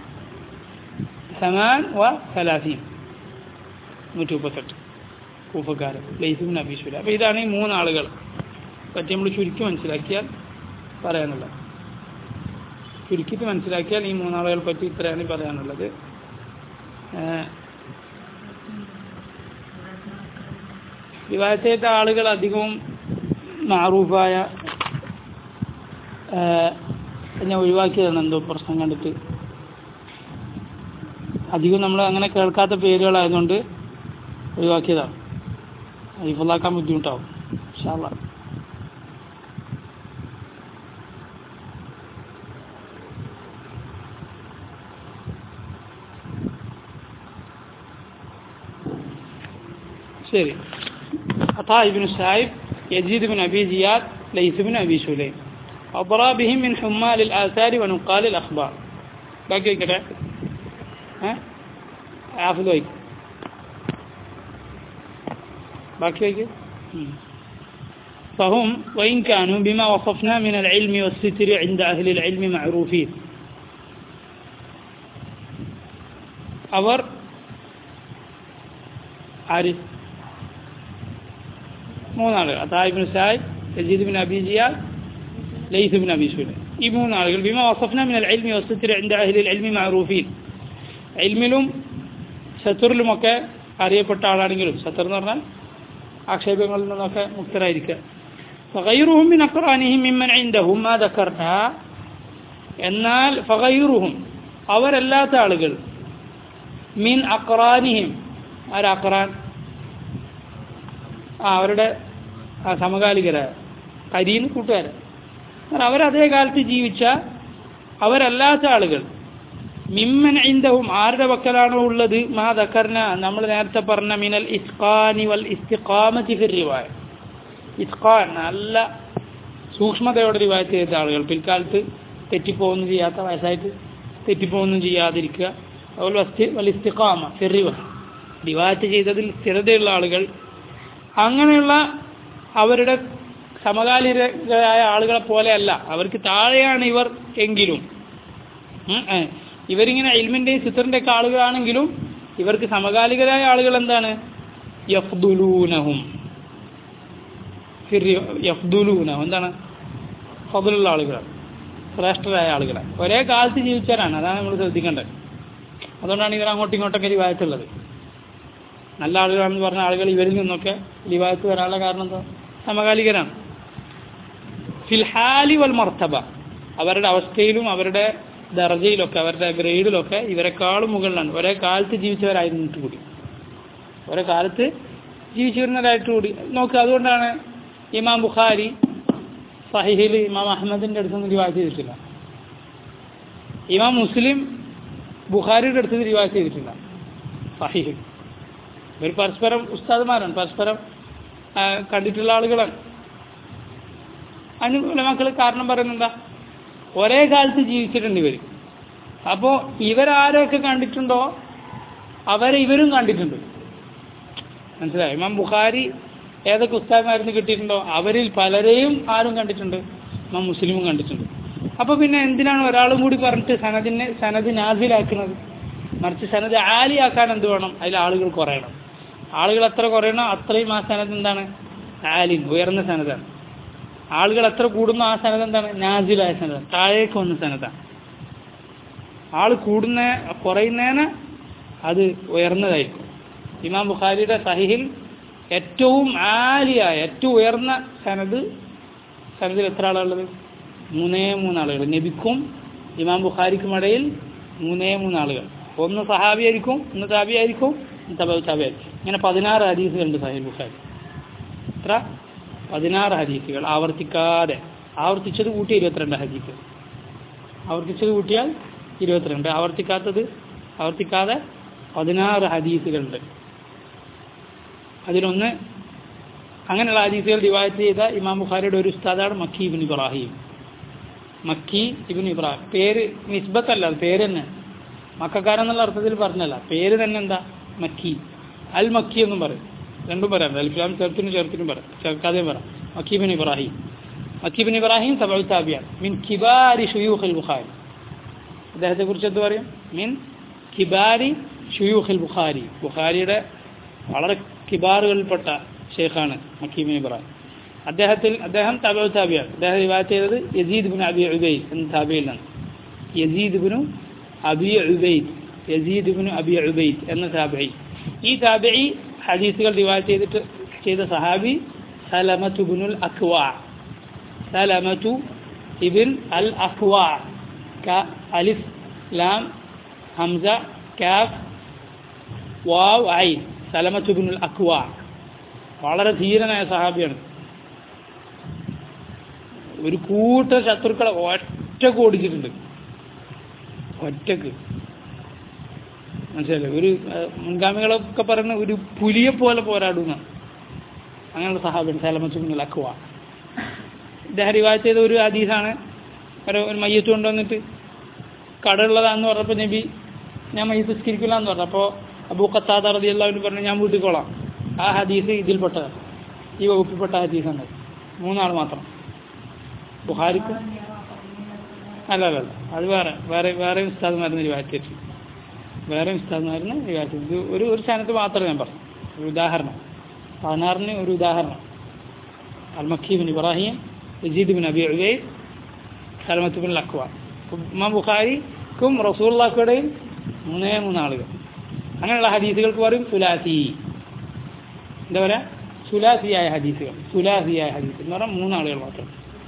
وثمان وثلاثين നൂറ്റി മുപ്പത്തെട്ട് കൂഫക്കാരൻ ലൈസുബിൻ അബി സുല അപ്പോൾ ഇതാണ് ഈ മൂന്നാളുകൾ പറ്റി നമ്മൾ ചുരുക്കി മനസ്സിലാക്കിയാൽ പറയാനുള്ളത് ചുരുക്കിയിട്ട് മനസ്സിലാക്കിയാൽ ഈ മൂന്നാളുകളെ പറ്റി ഇത്രയാണ് പറയാനുള്ളത് വിവാഹത്തേറ്റ ആളുകൾ അധികവും മാറൂഫായ ഞാൻ ഒഴിവാക്കിയതാണ് എന്തോ പ്രശ്നം കണ്ടിട്ട് അധികം നമ്മൾ അങ്ങനെ കേൾക്കാത്ത പേരുകളായതുകൊണ്ട് ഒഴിവാക്കിയതാണ് ഹൈഫുള്ളാക്കാൻ ബുദ്ധിമുട്ടാവും ഇൻഷാല്ല ശരി Ata ibn Sahib Yazid bin Abi Ziyad Laith bin Abi Sulaim أضرابهم من حمال الآثار ونقال الأخبار باقي كده ها حافظ ويك باقي ويك فهم وإن كانوا بما وصفنا من العلم والستر عند أهل العلم معروفين അവർ ആര് മൂന്നാളുകൾ Ata ibn Sahib Yazid bin Abi Ziyad Laith bin Abi സുല ഈ മൂന്നാളുകൾ ബിമ വസഫ്ന മിനൽ ഇൽമി വസ്തുത്തിൽ എൻ്റെ അഹ്ലിൽ ഇൽമി മഅറൂഫീൻ ഇൽമിലും ശത്രുലുമൊക്കെ അറിയപ്പെട്ട ആളാണെങ്കിലും ശത്രു എന്ന് പറഞ്ഞാൽ ആക്ഷേപങ്ങളിൽ നിന്നൊക്കെ മുക്തരായിരിക്കുക ഫഗൈറുഹും മിൻ അഖ്റാനിഹിം മിമ്മൻ ഇൻദഹും മാ ദക്കർനാ എന്നാൽ ഫഗൈറുഹും അവരല്ലാത്ത ആളുകൾ മിൻ അക്റാനിഹിം ആരാ അക്റാൻ ആ അവരുടെ ആ സമകാലികരായ കരീന്ന് കൂട്ടുകാരൻ എന്നാൽ അവരതേ കാലത്ത് ജീവിച്ച അവരല്ലാത്ത ആളുകൾ മിമ്മൻ ഇന്തവും ആരുടെ പക്കലാണോ ഉള്ളത് മാ ദക്കർന നമ്മൾ നേരത്തെ പറഞ്ഞ മിനൽ ഇസ്ഖാനി വൽ ഇസ്തിഖാമത്തി ഫിർ റിവായ ഇസ്ഖാൻ നല്ല സൂക്ഷ്മതയോടെ റിവായത്ത് ചെയ്ത ആളുകൾ പിൽക്കാലത്ത് തെറ്റിപ്പോകുന്നു ചെയ്യാത്ത വയസ്സായിട്ട് തെറ്റിപ്പോകുന്നും ചെയ്യാതിരിക്കുക അതുപോലെ വസ്തി- വൽ ഇസ്തിഖാമ ഫിർ റിവ റിവായത്ത് ചെയ്തതിൽ സ്ഥിരതയുള്ള ആളുകൾ അങ്ങനെയുള്ള അവരുടെ സമകാലികരായ ആളുകളെ പോലെയല്ല അവർക്ക് താഴെയാണ് ഇവർ എങ്കിലും ഉം, ഏ. ഇവരിങ്ങനെ ഇൽമിൻ്റെയും ചിത്രൻ്റെ ഒക്കെ ആളുകളാണെങ്കിലും ഇവർക്ക് സമകാലികരായ ആളുകൾ എന്താണ് യഫ്ദുലൂനഹും ഫിർ- യഫ്ദുലൂനഹും എന്താണ് ഫضലുള്ള ആളുകളാണ് ശ്രേഷ്ഠരായ ആളുകളാണ് ഒരേ കാലത്ത് ജീവിച്ചവരാണ് അതാണ് നമ്മൾ ശ്രദ്ധിക്കേണ്ടത് അതുകൊണ്ടാണ് ഇവർ അങ്ങോട്ടും ഇങ്ങോട്ടൊക്കെ ലിവായത്തുള്ളത് നല്ല ആളുകളാണെന്ന് പറഞ്ഞ ആളുകൾ ഇവരിൽ നിന്നൊക്കെ ലിവായത്ത് വരാനുള്ള കാരണം എന്താ സമകാലികരാണ് ഫിൽഹാലി വൽ മർത്തബ അവരുടെ അവസ്ഥയിലും അവരുടെ ദർജയിലൊക്കെ അവരുടെ ഗ്രേഡിലൊക്കെ ഇവരെക്കാളും മുകളിലാണ് ഒരേ കാലത്ത് ജീവിച്ചവരായിരുന്നിട്ട് കൂടി ഒരേ കാലത്ത് ജീവിച്ചു വരുന്നവരായിട്ട് കൂടി നോക്കുക അതുകൊണ്ടാണ് ഇമാം ബുഖാരി സഹിഹിൽ ഇമാം അഹമ്മദിൻ്റെ അടുത്തൊന്നും റിവാജ് ചെയ്തിട്ടില്ല ഇമാം മുസ്ലിം ബുഖാരിയുടെ അടുത്ത് റിവാജ് ചെയ്തിട്ടില്ല സഹിഹിൽ ഇവർ പരസ്പരം ഉസ്താദുമാരാണ് പരസ്പരം ആ, കണ്ടിട്ടുള്ള ആളുകളാണ് അതിന് മക്കൾ കാരണം പറയുന്നത് എന്താ ഒരേ കാലത്ത് ജീവിച്ചിട്ടുണ്ട് ഇവർ അപ്പോൾ ഇവരാരൊക്കെ കണ്ടിട്ടുണ്ടോ അവരെ ഇവരും കണ്ടിട്ടുണ്ട് മനസ്സിലായി ഇമാം ബുഖാരി ഏതൊക്കെ ഉസ്താദന്മാരിന്ന് കിട്ടിയിട്ടുണ്ടോ അവരിൽ പലരെയും ആരും കണ്ടിട്ടുണ്ട് ഇമാം മുസ്ലിമും കണ്ടിട്ടുണ്ട് അപ്പോൾ പിന്നെ എന്തിനാണ് ഒരാളും കൂടി പറഞ്ഞിട്ട് സനദിനെ സനദ് നാസിലാക്കുന്നത് മറിച്ച് സനദ് ആലിയാക്കാൻ എന്ത് വേണം അതിൽ ആളുകൾ കുറയണം ആളുകൾ എത്ര കുറയണോ അത്രയും ആ സനദ് എന്താണ് ആലിൻ ഉയർന്ന സനദാണ് ആളുകൾ എത്ര കൂടുന്നോ ആ സനദ് എന്താണ് നാസിലായ സനദാണ് താഴേക്ക് വന്ന സനദാണ് ആൾ കൂടുന്ന കുറയുന്നതിന് അത് ഉയർന്നതായിരിക്കും ഇമാം ബുഖാരിയുടെ സഹിഹിൽ ഏറ്റവും ആലിയായ ഏറ്റവും ഉയർന്ന സനദ് സനദിൽ എത്ര ആളുള്ളത് മൂന്നേ മൂന്നാളുകൾ നബിക്കും ഇമാം ബുഖാരിക്കും ഇടയിൽ മൂന്നേ മൂന്നാളുകൾ ഒന്ന് സഹാബിയായിരിക്കും ഒന്ന് താബിയായിരിക്കും ഒന്ന് തബ താബിയായിരിക്കും ഇങ്ങനെ പതിനാറ് ഹദീസുകളുണ്ട് സഹിൽ ബുഖാരി എത്ര പതിനാറ് ഹദീസുകൾ ആവർത്തിക്കാതെ ആവർത്തിച്ചത് കൂട്ടി ഇരുപത്തിരണ്ട് ഹദീസ് ആവർത്തിച്ചത് കൂട്ടിയാൽ ഇരുപത്തിരണ്ട് ആവർത്തിക്കാത്തത് ആവർത്തിക്കാതെ പതിനാറ് ഹദീസുകളുണ്ട് അതിലൊന്ന് അങ്ങനെയുള്ള ഹദീസുകൾ റിവായത്ത് ചെയ്ത ഇമാം ബുഖാരിയുടെ ഒരു ഉസ്താദാണ് മക്കി ഇബിൻ ഇബ്രാഹിം മക്കി ഇബിൻ ഇബ്രാഹിം പേര് നിസ്ബത്തല്ല അത് പേര് തന്നെ മക്കാരെന്നുള്ള അർത്ഥത്തിൽ പറഞ്ഞല്ല പേര് തന്നെ എന്താ മക്കി അൽ മക്കി എന്നും പറയും രണ്ടും പറയാം അൽഫിലാം ചേർത്തിനും ചേർത്തിനും പറയാം ചേർക്കാതെയും പറയാം Makki bin Ibrahim Makki bin Ibrahim തബൽ താബിയാൻ മിൻ കിബാരി ഷുയൂഖ് ബുഖാരി അദ്ദേഹത്തെ കുറിച്ച് എന്ത് പറയും മിൻ കിബാരി ഷുയൂഖ് ബുഖാരി ബുഖാരിയുടെ വളരെ കിബാറുകളിൽപ്പെട്ട ഷെയ്ഖാണ് മക്കീബിൻ ഇബ്രാഹിം അദ്ദേഹത്തിൽ അദ്ദേഹം തബ താബിയാണ് അദ്ദേഹം റിവായത്ത് ചെയ്തത് യസീദ് ബിൻ അബി ഉബൈദ് എന്ന താബിയിലാണ് യസീദ് ബിനു അബി ഉബൈദ് യസീദ് ബിനു അബി ഉബൈദ് എന്ന താബിഈ ഈ താബിഈ ഹദീസുകൾ റിവായത്ത് ചെയ്തിട്ട് ചെയ്ത സഹാബി സലമത്തു ബിനുൽ അക്വാ സലമത്തു ഇബിൻ അൽ അക്വാ ക അലിഫ് ലാം ഹംസ കാഫ് വാവ് ഐ സലമത്തു ബിനുൽ അക്വാ വളരെ ധീരനായ സഹാബിയാണ് ഒരു കൂട്ട ശത്രുക്കളെ ഒറ്റക്ക് ഓടിച്ചിട്ടുണ്ട് ഒറ്റക്ക് മനസ്സിലല്ലേ ഒരു ആ, മുൻഗാമികളൊക്കെ പറയുന്ന ഒരു പുലിയെ പോലെ പോരാടുന്ന അങ്ങനെയുള്ള സഹാബിയാണ് സലമത്തുബിൻ അക്വ ഇദ്ദേഹം റിവാജ് ചെയ്ത ഒരു ഹദീസാണ് ഒരു ഒരു മയ്യത്ത് കൊണ്ടുവന്നിട്ട് കടയുള്ളതാന്ന് പറഞ്ഞപ്പോൾ നബി ഞാൻ മയ്യത്ത് സ്കരിക്കില്ല എന്ന് പറഞ്ഞു അപ്പോൾ അബൂ ഖത്താദ റതി എല്ലാവരും പറഞ്ഞു ഞാൻ വീട്ടിൽ കൊള്ളാം ആ ഹദീസ് ഇതിൽപ്പെട്ടതാണ് ഈ വകുപ്പിൽപ്പെട്ട ഹദീസാണ് മൂന്നാൾ മാത്രം ബുഹാരിക്കും അല്ല അല്ല അല്ല അത് വേറെ വേറെ വേറെ ഉസ്താദ്മാരുന്ന് റിവാജ് ചെയ്തു വേറെ ഉസ്താദ്മാരുന്ന് റിവാജ് ചെയ്തു ഇത് ഒരു ഒരു സ്ഥാനത്ത് മാത്രമേ ഞാൻ പറഞ്ഞു ഒരു ഉദാഹരണം പതിനാറിന് ഒരു ഉദാഹരണം al Makki bin Ibrahim Yazid bin Abi Ubaid Salamat bin Lakwa ഇമാം ബുഖാരിക്കും റസൂള്ളാക്കുടെയും മൂന്നേ മൂന്നാളുകൾ അങ്ങനെയുള്ള ഹദീസുകൾക്ക് പറയും സുലാസി എന്താ പറയുക സുലാസിയായ ഹദീസുകൾ സുലാസിയായ ഹദീസ് എന്ന് പറഞ്ഞാൽ മൂന്നാളുകൾ മാത്രം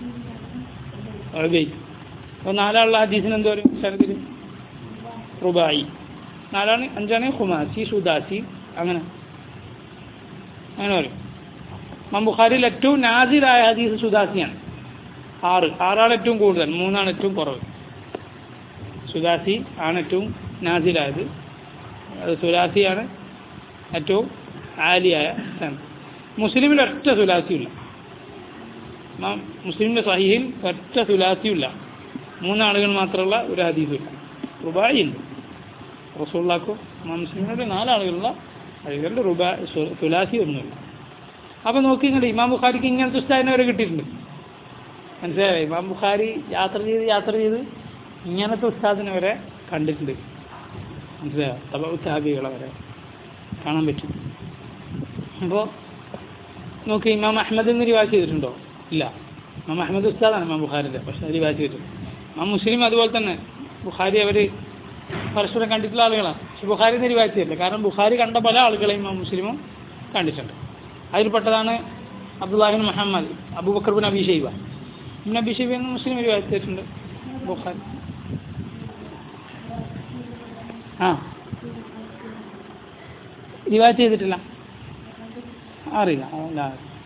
ഉബൈദ് അപ്പോൾ നാലാളുള്ള ഹദീസിന് എന്ത് പറയും ശരത്തിൽ റുബായി നാലാണ് അഞ്ചാണ് ഹുമാസി സുദാസി അങ്ങനെ അങ്ങനെ പറയും ഇമാം ബുഖാരിയിൽ ഏറ്റവും നാസിലായ ഹദീസ് സുദാസിയാണ് ആറ് ആറാണ് ഏറ്റവും കൂടുതൽ മൂന്നാണ് ഏറ്റവും കുറവ് സുദാസി ആണ് ഏറ്റവും നാസിലായത് അത് സുലാസിയാണ് ഏറ്റവും ആലിയായ സ്ഥാനം മുസ്ലിമിൽ ഒറ്റ സുലാസിയില്ല ഇമാം മുസ്ലിമിൻ്റെ സഹിയിൽ ഒറ്റ സുലാസിയില്ല മൂന്നാളുകൾ മാത്രമുള്ള ഒരു ഹദീസുമില്ല റുബായി ഉണ്ട് റസൂള്ളാക്കും ഇമാം മുസ്ലിമിനോട് നാലാളുകളുള്ള ഹദീസുകളുടെ റുബാ സു- സുലാസി ഒന്നുമില്ല അപ്പോൾ നോക്കി ഇങ്ങോട്ട് ഇമാം ബുഖാരിക്ക് ഇങ്ങനത്തെ ഉസ്താദിനെ വരെ കിട്ടിയിട്ടുണ്ട് മനസ്സിലായോ ഇമാം ബുഖാരി യാത്ര ചെയ്ത് യാത്ര ചെയ്ത് ഇങ്ങനത്തെ ഉസ്താദിനെ വരെ കണ്ടിട്ടുണ്ട് മനസ്സിലായോ തബ ഉസ്താബികളെ വരെ കാണാൻ പറ്റും അപ്പോൾ നോക്കി ഇമാം അഹമ്മദ് എന്ന് റിവാജ് ചെയ്തിട്ടുണ്ടോ ഇല്ല ഇമാം അഹമ്മദ് ഉസ്താദാണ് ഇമാം ബുഖാരിൻ്റെ പക്ഷേ റിവാജ് ചെയ്തിട്ടുണ്ട് ഇമാം മുസ്ലിം അതുപോലെ തന്നെ ബുഖാരി അവർ പരസ്പരം കണ്ടിട്ടുള്ള ആളുകളാണ് പക്ഷെ ബുഖാരി എന്ന് റിവാജ് ചെയ്തില്ല കാരണം ബുഖാരി കണ്ട പല ആളുകളെയും ഇമാം മുസ്ലിമും കണ്ടിട്ടുണ്ട് അതിൽപ്പെട്ടതാണ് Abdullah ibn Muhammad Abu Bakr bin Abi Shaiba bin Abi Shaiba എന്ന് മുസ്ലിം റിവാജ് ചെയ്തിട്ടുണ്ട് ബുഖാരി ആ റിവാജ് ചെയ്തിട്ടില്ല അറിയില്ല അല്ല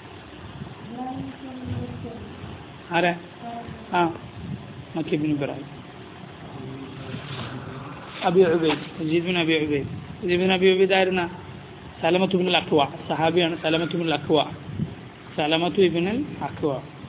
ആരാ ആ Makki bin Ibrahim Abi Ubaid Yazid bin Abi Ubaid Yazid bin Abi Ubaid ആയിരുന്ന സലമത്ത് ബിൻ അക്വ സഹാബിയാണ് Salamat bin Akwa Salamat ibn Akwa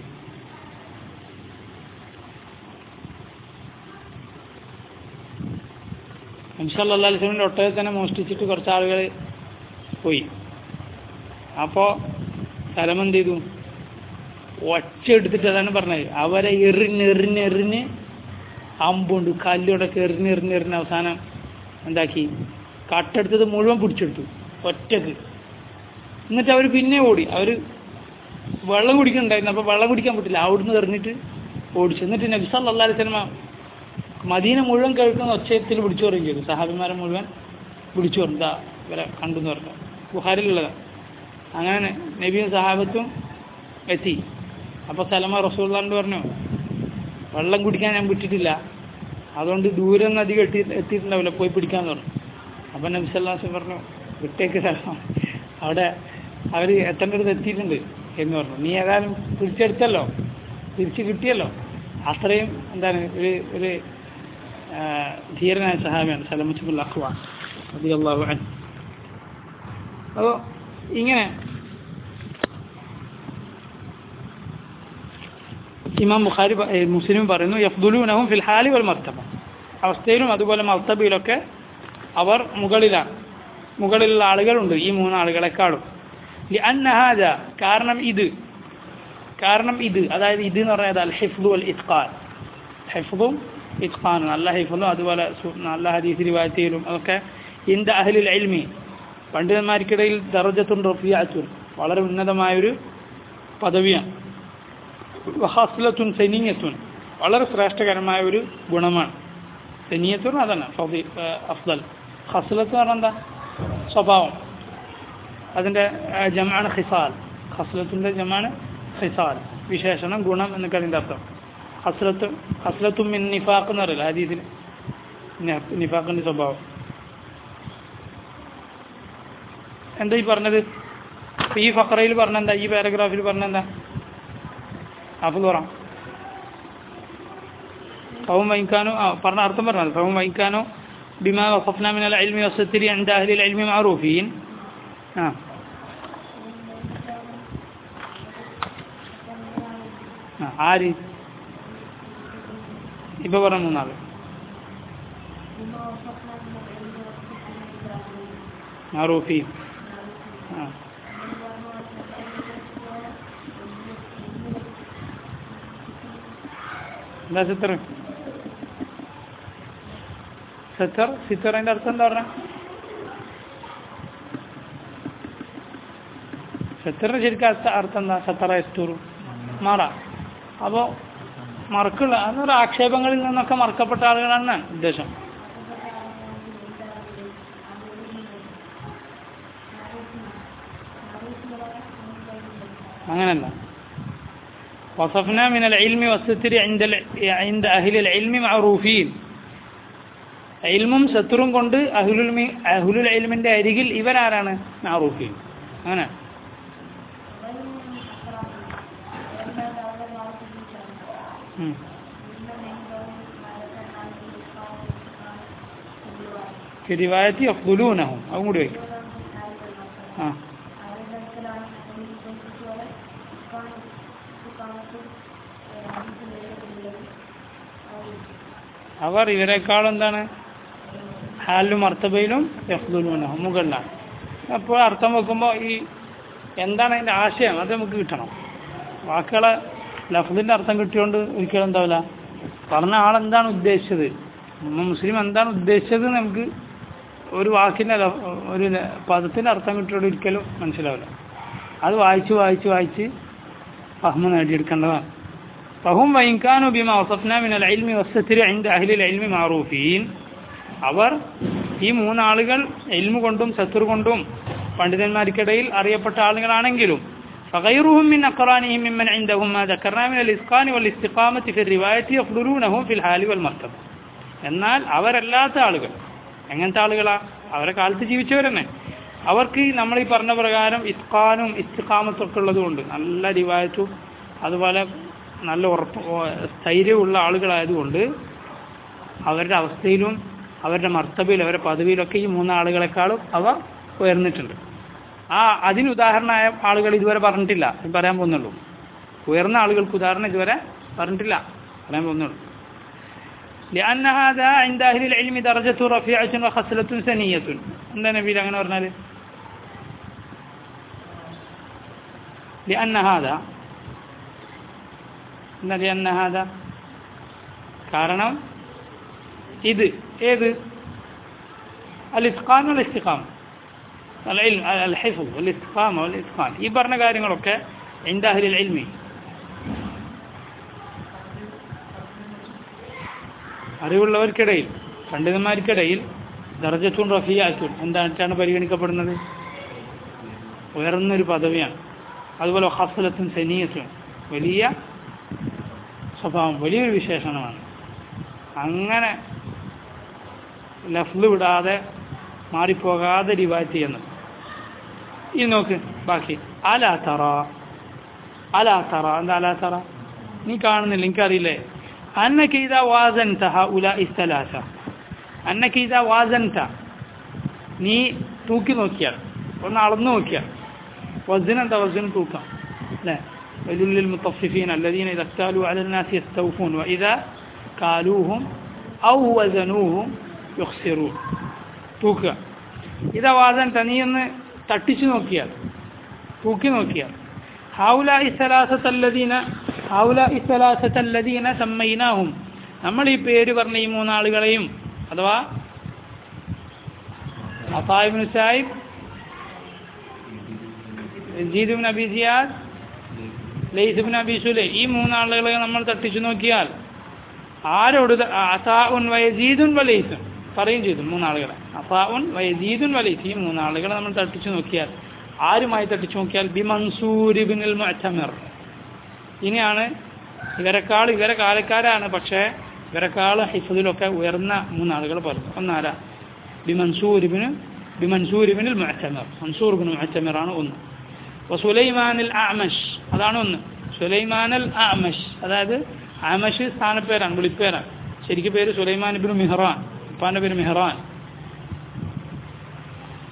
ഇൻഷാല്ലാ അലിസ്ലമിൻ്റെ ഒട്ടകത്തിൽ തന്നെ മോഷ്ടിച്ചിട്ട് കുറച്ച് ആളുകൾ പോയി അപ്പോൾ സ്ഥലം എന്ത് ചെയ്തു ഒച്ച എടുത്തിട്ട് അതാണ് പറഞ്ഞത് അവരെ എറിഞ്ഞ് എറിഞ്ഞ് എറിഞ്ഞ് അമ്പുണ്ട് കല്ലുകൊണ്ടൊക്കെ എറിഞ്ഞ് എറിഞ്ഞ് എറിഞ്ഞ് അവസാനം എന്താക്കി കട്ടെടുത്തത് മുഴുവൻ പിടിച്ചെടുത്തു ഒറ്റക്ക് എന്നിട്ട് അവർ പിന്നെ ഓടി അവർ വെള്ളം കുടിക്കണ്ടായിരുന്നു അപ്പോൾ വെള്ളം കുടിക്കാൻ പറ്റില്ല അവിടുന്ന് എറിഞ്ഞിട്ട് ഓടിച്ചു എന്നിട്ട് നബി സല്ലല്ലാഹു അലൈഹി വസല്ലമ മദീന മുഴുവൻ കേൾക്കുന്ന ഒച്ചയത്തിൽ വിളിച്ചു പറയും ചെയ്തു സഹാബിമാരെ മുഴുവൻ വിളിച്ചു പറഞ്ഞു "ദാ ഇവരെ കണ്ടു എന്ന് പറഞ്ഞു ബുഹാരിലുള്ളതാണ് അങ്ങനെ നബിയും സഹാബത്തും എത്തി അപ്പോൾ സലമ റസൂള്ളാണ്ട് പറഞ്ഞു വെള്ളം കുടിക്കാൻ ഞാൻ വിട്ടിട്ടില്ല അതുകൊണ്ട് ദൂരെ നിന്ന് അധികം എത്തി എത്തിയിട്ടുണ്ടാവില്ല പോയി പിടിക്കാന്ന് പറഞ്ഞു അപ്പം നബി സല്ലാസ് പറഞ്ഞു വിട്ടേക്ക് സ്ഥലം അവിടെ അവർ എത്തേണ്ടടുത്ത് എത്തിയിട്ടുണ്ട് എന്ന് പറഞ്ഞു നീ ഏതായാലും പിടിച്ചെടുത്തല്ലോ തിരിച്ച് കിട്ടിയല്ലോ അത്രയും എന്താണ് ഒരു ഒരു ആ, ധീരനായ സഹാബിയാണ് സലമത്തുൽ അഖ്വ റളിയല്ലാഹു അൻഹു അപ്പോൾ ഇങ്ങനെ ഇമാം ബുഖാരി പ- ഏ, മുസ്ലിം പറയുന്നു യഫ്ദുലൂനഹും ഫിൽ ഹാലി വൽ മർത്തബ അവസ്ഥയിലും അതുപോലെ മർത്തബയിലൊക്കെ അവർ മുകളിലാണ് മുകളിലുള്ള ആളുകളുണ്ട് ഈ മൂന്നാളുകളെക്കാളും അന്നഹാജ കാരണം ഇത് കാരണം ഇത് അതായത് ഇത് എന്ന് പറയുന്നത് അൽ ഹിഫ്ദു അൽ ഇത്ഖാൻ ഹിഫ്ദും ഇത്ഖാനും നല്ല ഹിഫ്ദും അതുപോലെ സു- നല്ല ഹദീസ് റിവായത്തിലും അതൊക്കെ ഇന്ത അഹ്ലിൽ ഇൽമി പണ്ഡിതന്മാർക്കിടയിൽ ദറജത്തുൻ റഫിയാത്തുൻ വളരെ ഉന്നതമായൊരു പദവിയാണ് വഹാസ്ലത്തുൻ സെനീയത്തുൻ വളരെ ശ്രേഷ്ഠകരമായ ഒരു ഗുണമാണ് സെനീയത്തുൻ അതന്നെ ഫദി ഏഹ് അഫ്ദൽ ഹസ്ലത്ത് എന്ന് പറഞ്ഞാൽ എന്താ സ്വഭാവം അതിൻ്റെ ഏഹ് ജമാണ് ഖിസാൽ ഹസ്ലത്തിൻ്റെ ജമാണ് ഖിസാൽ വിശേഷണം ഗുണം എന്നൊക്കെ അതിൻ്റെ അർത്ഥം ഹസ്ലത്ത് ഹസ്ലത്തും മിൻ നിഫാഖ് എന്ന് പറയില്ല ഹദീസിന് നിഫാഖിൻ്റെ സ്വഭാവം എന്താ ഈ പറഞ്ഞത് ഇപ്പൊ ഈ ഫക്രയിൽ പറഞ്ഞെന്താ ഈ പാരഗ്രാഫിൽ പറഞ്ഞെന്താ അപ്പൊ പറയാം ഫവും വഹിക്കാനോ ആ പറഞ്ഞ അർത്ഥം പറഞ്ഞത് ഫവും വഹിക്കാനോ بما وصفنا من العلم والستر عند أهل العلم معروفين آه. ആ, ആര് ഇപ്പൊ പറഞ്ഞ മൂന്നാള് മാറൂഫി ആ എന്താ സിത്തർ സിത്തർ സിത്തറിന്റെ അർത്ഥം എന്താ പറഞ്ഞ സിത്തറിന്റെ ശരിക്കും അർത്ഥ അർത്ഥം എന്താ സത്തറ എസ്റ്റൂറും മാറ അപ്പോൾ മറക്കുള്ള അതൊരു ആക്ഷേപങ്ങളിൽ നിന്നൊക്കെ മറക്കപ്പെട്ട ആളുകളാണ് ഉദ്ദേശം അങ്ങനല്ല وصفنا من العلم والستر عند ال- عند أهل العلم معروفين ഇൽമും സത്തുറും കൊണ്ട് അഹുലുൽ മി- അഹുലുൽ ഇൽമിന്റെ അരികിൽ ഇവരാരാണ് മാറൂഫീൻ അങ്ങനെ ഉം. في رواية يفضلونهم أو കൂടി വയ്ക്കും ആ അവർ ഇവരെക്കാൾ എന്താണ് ഹാലിലും അർത്ഥബയിലും യഫ്ദുലൂനഹും മുകളിലാണ് അപ്പോൾ അർത്ഥം വെക്കുമ്പോൾ ഈ എന്താണ് അതിൻ്റെ ആശയം അത് നമുക്ക് കിട്ടണം വാക്കുകളെ ലഫ്ദിൻ്റെ അർത്ഥം കിട്ടിയോണ്ട് ഒരിക്കലും എന്താവില്ല പറഞ്ഞ ആളെന്താണ് ഉദ്ദേശിച്ചത് നമ്മ മുസ്ലിം എന്താണ് ഉദ്ദേശിച്ചത് എന്ന് നമുക്ക് ഒരു വാക്കിൻ്റെ ലഫ്- ഒരു ല- പദത്തിൻ്റെ അർത്ഥം കിട്ടിയോണ്ട് ഒരിക്കലും മനസ്സിലാവില്ല അത് വായിച്ച് വായിച്ച് വായിച്ച് ഫഹ്മ നേടിയെടുക്കേണ്ടതാണ് فهم وإن كانوا بما وصفنا من العلم والستر عند أهل العلم معروفين അവർ ഈ മൂന്നാളുകൾ എൽമ കൊണ്ടും സത്തുർ കൊണ്ടും പണ്ഡിതന്മാർക്കിടയിൽ അറിയപ്പെട്ട ആളുകളാണെങ്കിലും فغيرهم من أقرانهم ممن عندهم ما ذكرنا من الإسقان والاستقامة في الرواية يفضلونهم في الحال والمرتبة എന്നാൽ അവരല്ലാത്ത ആളുകൾ എങ്ങനത്തെ ആളുകളാ അവരെ കാലത്ത് ജീവിച്ചവരെന്നെ അവർക്ക് ഈ നമ്മൾ ഈ പറഞ്ഞ പ്രകാരം ഇസ്കാനും ഇസ്തിഖാമത്തും ഒക്കെ ഉള്ളതുകൊണ്ട് നല്ല റിവായത്തും അതുപോലെ നല്ല ഉറപ്പ് ഓ- സ്ഥൈര്യമുള്ള ആളുകളായതുകൊണ്ട് അവരുടെ അവസ്ഥയിലും അവരുടെ മർത്തബയിലും അവരുടെ പദവിയിലൊക്കെ ഈ മൂന്ന് ആളുകളെക്കാളും അവർ ഉയർന്നിട്ടുണ്ട് ആ അതിന് ഉദാഹരണമായ ആളുകൾ ഇതുവരെ പറഞ്ഞിട്ടില്ല ഇത് പറയാൻ പോകുന്നുള്ളൂ ഉയർന്ന ആളുകൾക്ക് ഉദാഹരണം ഇതുവരെ പറഞ്ഞിട്ടില്ല പറയാൻ പോകുന്നുള്ളൂ لأن هذا عند أهل العلم درجة رفيعة وخصلة سنية എന്താ നബീൽ അങ്ങനെ പറഞ്ഞാൽ لأن هذا എന്താ لأن هذا കാരണം ഇത് ഏത് الإتقان والاستقامة العلم الحفظ والاستقامة والإتقان ഈ പറഞ്ഞ കാര്യങ്ങളൊക്കെ عند أهل العلم അറിവുള്ളവർക്കിടയിൽ പണ്ഡിതന്മാർക്കിടയിൽ ദർജത്തും റഫിയാറ്റും എന്തായിട്ടാണ് പരിഗണിക്കപ്പെടുന്നത് ഉയർന്നൊരു പദവിയാണ് അതുപോലെ ഹസലത്തും സനീയത്തും വലിയ സ്വഭാവം വലിയൊരു വിശേഷണമാണ് അങ്ങനെ ലഫ്ല് വിടാതെ മാറിപ്പോകാതെ റിവായത്ത് ചെയ്യുന്നത് ഇനി നോക്ക് ബാക്കി അലാ തറ അലാ തറ എന്താ അലാ തറ നീ കാണുന്നില്ല എനിക്കറിയില്ലേ അന്നക്ക് ഇതാ വാസൻത ഉല ഇസ്തലാസ അന്നക്ക് ഇതാ വാസൻത നീ തൂക്കി നോക്കിയാൽ ഒന്ന് അളന്നു നോക്കിയാൽ വസന എന്താ വസന തൂക്കം അല്ലേ ويل للمطففين الذين إذا اكتالوا على الناس يستوفون وإذا كالوهم أو وزنوهم يخسرون തൂക്കുക ഇതാ വാദൻ തനിയൊന്ന് തട്ടിച്ചു നോക്കിയാൽ തൂക്കി നോക്കിയാൽ ഹൗല ഇസലാസത്തല്ലദീന ഹൗല ഇസലാസത്തല്ലദീന സമ്മൈനാഹും നമ്മൾ ഈ പേര് പറഞ്ഞ ഈ മൂന്നാളുകളെയും അഥവാ അസായിബിൻ സാഹിബ് ജീദുബിൻ അബി സിയാദ് ലൈസുബിൻ അബി സുലൈ ഈ മൂന്നാളുകളെ നമ്മൾ തട്ടിച്ചു നോക്കിയാൽ ആരോട് ത- അസാഉൻ വയസീദുൻ വലൈസുൻ പറയും ചെയ്തു മൂന്നാളുകളെ അസാഉൻ വയസീദുൻ വലൈസ് ഈ മൂന്നാളുകളെ നമ്മൾ തട്ടിച്ചു നോക്കിയാൽ ആരുമായി തട്ടിച്ചു നോക്കിയാൽ ബി മൻസൂരിബിനിൽ മുഅ്തമിർ ഇനിയാണ് ഇവരെക്കാൾ ഇവരെ കാലക്കാരാണ് പക്ഷേ ഇവരെക്കാൾ ഹിഫദിലൊക്കെ ഉയർന്ന മൂന്നാളുകൾ പറഞ്ഞു ഒന്നാരാ ബി മൻസൂരിബിന് ബി മൻസൂരിബിനിൽ മുഅ്തമിർ മൻസൂർബിന് മുഅ്തമിറാണ് ഒന്ന് വസുലൈമാനിൽ അമഷ് അതാണ് ഒന്ന് സുലൈമാനൽ അമഷ് അതായത് അമഷ് സ്ഥാനപ്പേരാണ് വിളിപ്പേരാണ് ശരിക്കും പേര് സുലൈമാൻ ഇബിന് മിഹ്റാൻ ഉപ്പാന്റെ പേര് Mihran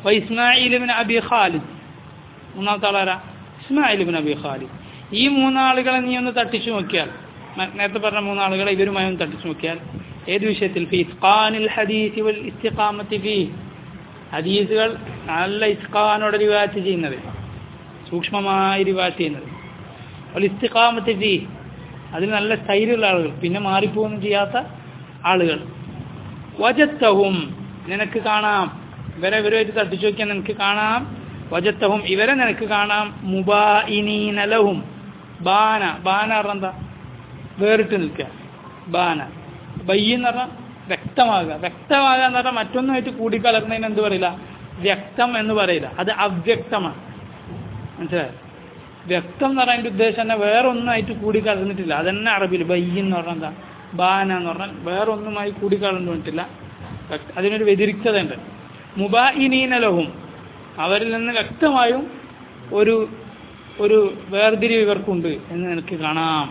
Ismail bin Abi Khalid മൂന്നാമത്തെ ആളാരാ ഇസ്മായിൽ ബിൻ അബി ഖാലിദ് ഈ മൂന്നാളുകളെ നീ ഒന്ന് തട്ടിച്ചു നോക്കിയാൽ മ- നേരത്തെ പറഞ്ഞ മൂന്നാളുകളെ ഇവരുമായി ഒന്ന് തട്ടിച്ചു നോക്കിയാൽ ഏത് വിഷയത്തിൽ ഫി ഇസ്ഖാനിൽ ഹദീസ് വൽ ഇസ്തിഖാമത്തി ഫീ ഹദീസുകൾ നല്ല ഇസ്ഖാനോടെ റിവാറ്റ് ചെയ്യുന്നത് സൂക്ഷ്മമായി റിവാറ്റ് ചെയ്യുന്നത് വൽ ഇസ്തിഖാമത്തി ഫീ അതിൽ നല്ല സ്ഥൈര്യമുള്ള ആളുകൾ പിന്നെ മാറിപ്പോകുന്നു ചെയ്യാത്ത ആളുകൾ വജത്തവും നിനക്ക് കാണാം ഇവരെ ഇവരുമായിട്ട് തട്ടിച്ചു നോക്കിയാൽ നിനക്ക് കാണാം വജത്തവും ഇവരെ നിനക്ക് കാണാം മുബാഇനീനലഹും ബാന ബാന പറഞ്ഞാൽ എന്താ വേറിട്ട് നിൽക്കുക ബാന ബയ്യ എന്ന് പറഞ്ഞാൽ വ്യക്തമാകുക വ്യക്തമാകുക എന്ന് പറഞ്ഞാൽ മറ്റൊന്നുമായിട്ട് കൂടിക്കലർന്നതിന് എന്ത് പറയില്ല വ്യക്തം എന്ന് പറയില്ല അത് അവ്യക്തമാണ് മനസ്സിലായോ വ്യക്തം എന്ന് പറയുന്നതിൻ്റെ ഉദ്ദേശം തന്നെ വേറെ ഒന്നുമായിട്ട് കൂടിക്കലർന്നിട്ടില്ല അതന്നെ അറബിൽ ബയ്യ എന്ന് പറഞ്ഞാൽ എന്താ ബാന എന്ന് പറഞ്ഞാൽ വേറെ ഒന്നുമായി കൂടിക്കലർന്നു വന്നിട്ടില്ല വ്യക്ത- അതിനൊരു വ്യതിരിക്തത ഉണ്ട് മുബാഇനീനലഹും അവരിൽ നിന്ന് വ്യക്തമായും ഒരു ഒരു വേർതിരിവ് ഇവർക്കുണ്ട് എന്ന് എനിക്ക് കാണാം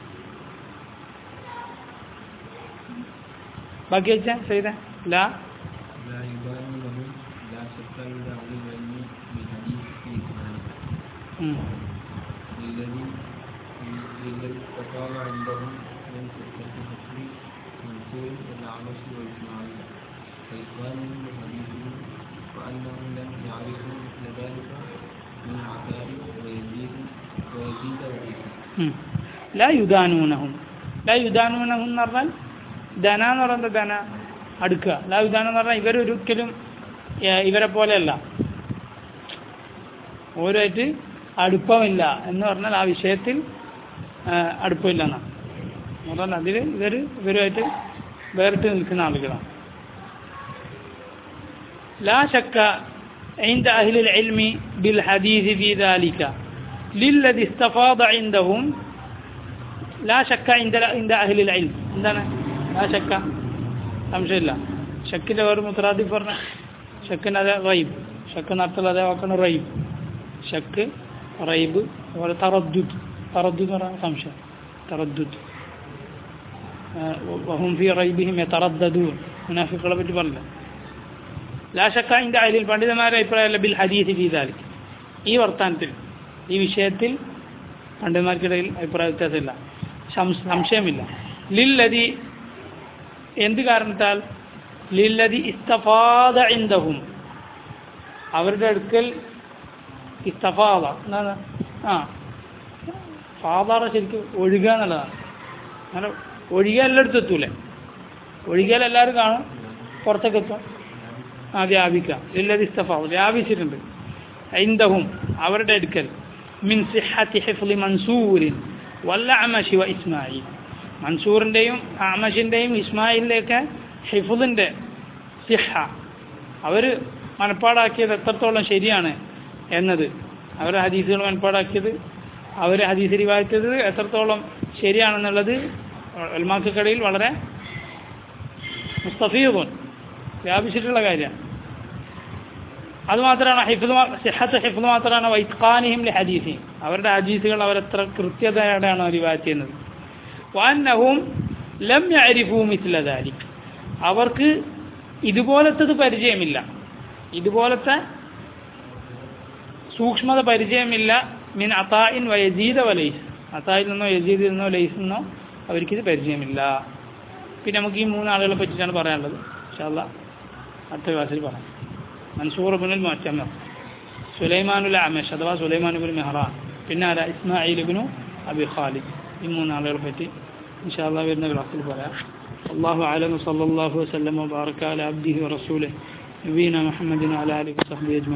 ബാക്കി വെച്ചാ ചെയ്ത ലാ لا يبان لهم لا شك إلى أهل العلم بحديث في إسماعيل ഉം. للذي للذي استقام عندهم من صحة حسن منصور والأعمش وإسماعيل فإخوانهم بحديثهم وأنهم لم يعرفوا مثل ذلك من عتاب ويزيد ويزيد وعيسى ഉം. ലാ യുദാനൂനഹും ലാ യുദാനൂനഹും എന്ന് പറഞ്ഞാൽ ധന എന്ന് പറയുന്നത് ധന അടുക്കുക ലാ യുദാനം എന്ന് പറഞ്ഞാൽ ഇവരൊരിക്കലും ഏ, ഇവരെ പോലെയല്ല ഓരോയിട്ട് അടുപ്പമില്ല എന്ന് പറഞ്ഞാൽ ആ വിഷയത്തിൽ ആ, അടുപ്പമില്ല എന്നാണ് എന്ന് പറഞ്ഞാൽ അതിൽ ഇവർ ഇവരുമായിട്ട് വേറിട്ട് നിൽക്കുന്ന ആളുകളാണ് لا شك عند أهل العلم بالحديث في ذلك للذي استفاض عندهم لا شك عند عند أهل العلم عندنا لا شك സംശയം ഇല്ല ഷക്കിൻ്റെ വേറെ മുത്തറാദിഫ് പറഞ്ഞ ഷക്കിന് അതെ റൈബ് ഷക്ക് നടത്തൽ അതേ വാക്കാണ് റൈബ് ഷക്ക് റൈബ് അതുപോലെ തറദ്ദുദ് തറദ്ദുദ് എന്ന് പറഞ്ഞാൽ സംശയം തറദ്ദുദ് വഹും ഫി റൈബിഹിം യതറദ്ദദൂൻ മുനാഫിക്കുകളെ പറ്റി പറഞ്ഞില്ല ലാ ഷക്ക അതിൻ്റെ അയലിൽ പണ്ഡിതന്മാരുടെ അഭിപ്രായമല്ല ബിൽ ഹദീസ് ഫീദാലി ഈ വർത്താനത്തിൽ ഈ വിഷയത്തിൽ പണ്ഡിതന്മാർക്കിടയിൽ അഭിപ്രായ വ്യത്യാസമില്ല ശം- സംശയമില്ല ലില്ലതി എന്ത് കാരണത്താൽ ലില്ലതി ഇസ്തഫാദ ഇന്തഹും അവരുടെ അടുക്കൽ ഇസ്തഫാദ എന്താണ് ആ ഫാദാറ ശരിക്കും ഒഴുകുക എന്നുള്ളതാണ് അങ്ങനെ ഒഴുകിയ എല്ലായിടത്തും എത്തൂലേ ഒഴുകിയാൽ എല്ലാവരും കാണും പുറത്തേക്ക് എത്തും ആ വ്യാപിക്കാം ഇല്ലത് ഇസ്തഫാ വ്യാപിച്ചിട്ടുണ്ട് ഐന്ദഹും അവരുടെ അടുക്കൽ മിൻ സിഹത്തി ഹിഫ്ലി മൻസൂരിൻ വല്ല അമശി വ ഇസ്മായിൽ മൻസൂറിൻ്റെയും അമഷിൻ്റെയും ഇസ്മായിലിൻ്റെയൊക്കെ ഹിഫുലിൻ്റെ സിഹ അവർ മനപ്പാടാക്കിയത് എത്രത്തോളം ശരിയാണ് എന്നത് അവർ ഹദീസുകൾ മനപ്പാടാക്കിയത് അവർ ഹദീസ് റിവായത്തത് എത്രത്തോളം ശരിയാണെന്നുള്ളത് ഉൽമാക്കക്കടയിൽ വളരെ മുസ്തഫീബുൻ വ്യാപിച്ചിട്ടുള്ള കാര്യമാണ് അതുമാത്രമാണ് ഹിഫ്ദ് സിഹത്ത് ഹിഫ്ദ് മാത്രമാണ് വൈത്ഖാനിഹിം ലി ഹദീസിഹിം അവരുടെ ഹദീസുകൾ അവരെത്ര കൃത്യതയോടെയാണ് റിവായത്ത് ചെയ്യുന്നത് വാന്നഹും ലം യഅരിഫു മിസ്ല ദാലിക് അവർക്ക് ഇതുപോലത്തത് പരിചയമില്ല ഇതുപോലത്തെ സൂക്ഷ്മത പരിചയമില്ല മിൻ അതായിൻ വയജീദ വലൈസ് അതായിൽ നിന്നോ യജീദിൽ നിന്നോ ലൈസിൽ നിന്നോ അവർക്കിത് പരിചയമില്ല പിന്നെ നമുക്ക് ഈ മൂന്നാളുകളെ പറ്റിയിട്ടാണ് പറയാനുള്ളത് ഇൻഷാല്ല അടുത്ത ക്ലാസ്സിൽ പറയാം മൻസൂർ ബിനുൽ മുഅത്തമർ സുലൈമാനുൽ അമേഷ് അഥവാ സുലൈമാനുബിൻ മെഹ്റാൻ പിന്നെ ആരാ ഇസ്മായിൽ ബിനു അബി ഖാലിദ് ഈ മൂന്നാളുകളെ പറ്റി ഇൻഷാല്ല വരുന്ന ക്ലാസ്സിൽ പറയാം അള്ളാഹു അലം സല്ലാഹു വസ്ലം വബാറക്കാല അബ്ദിഹി റസൂലെ നബീന മുഹമ്മദിൻ അലാലി വസഹബി അജ്മ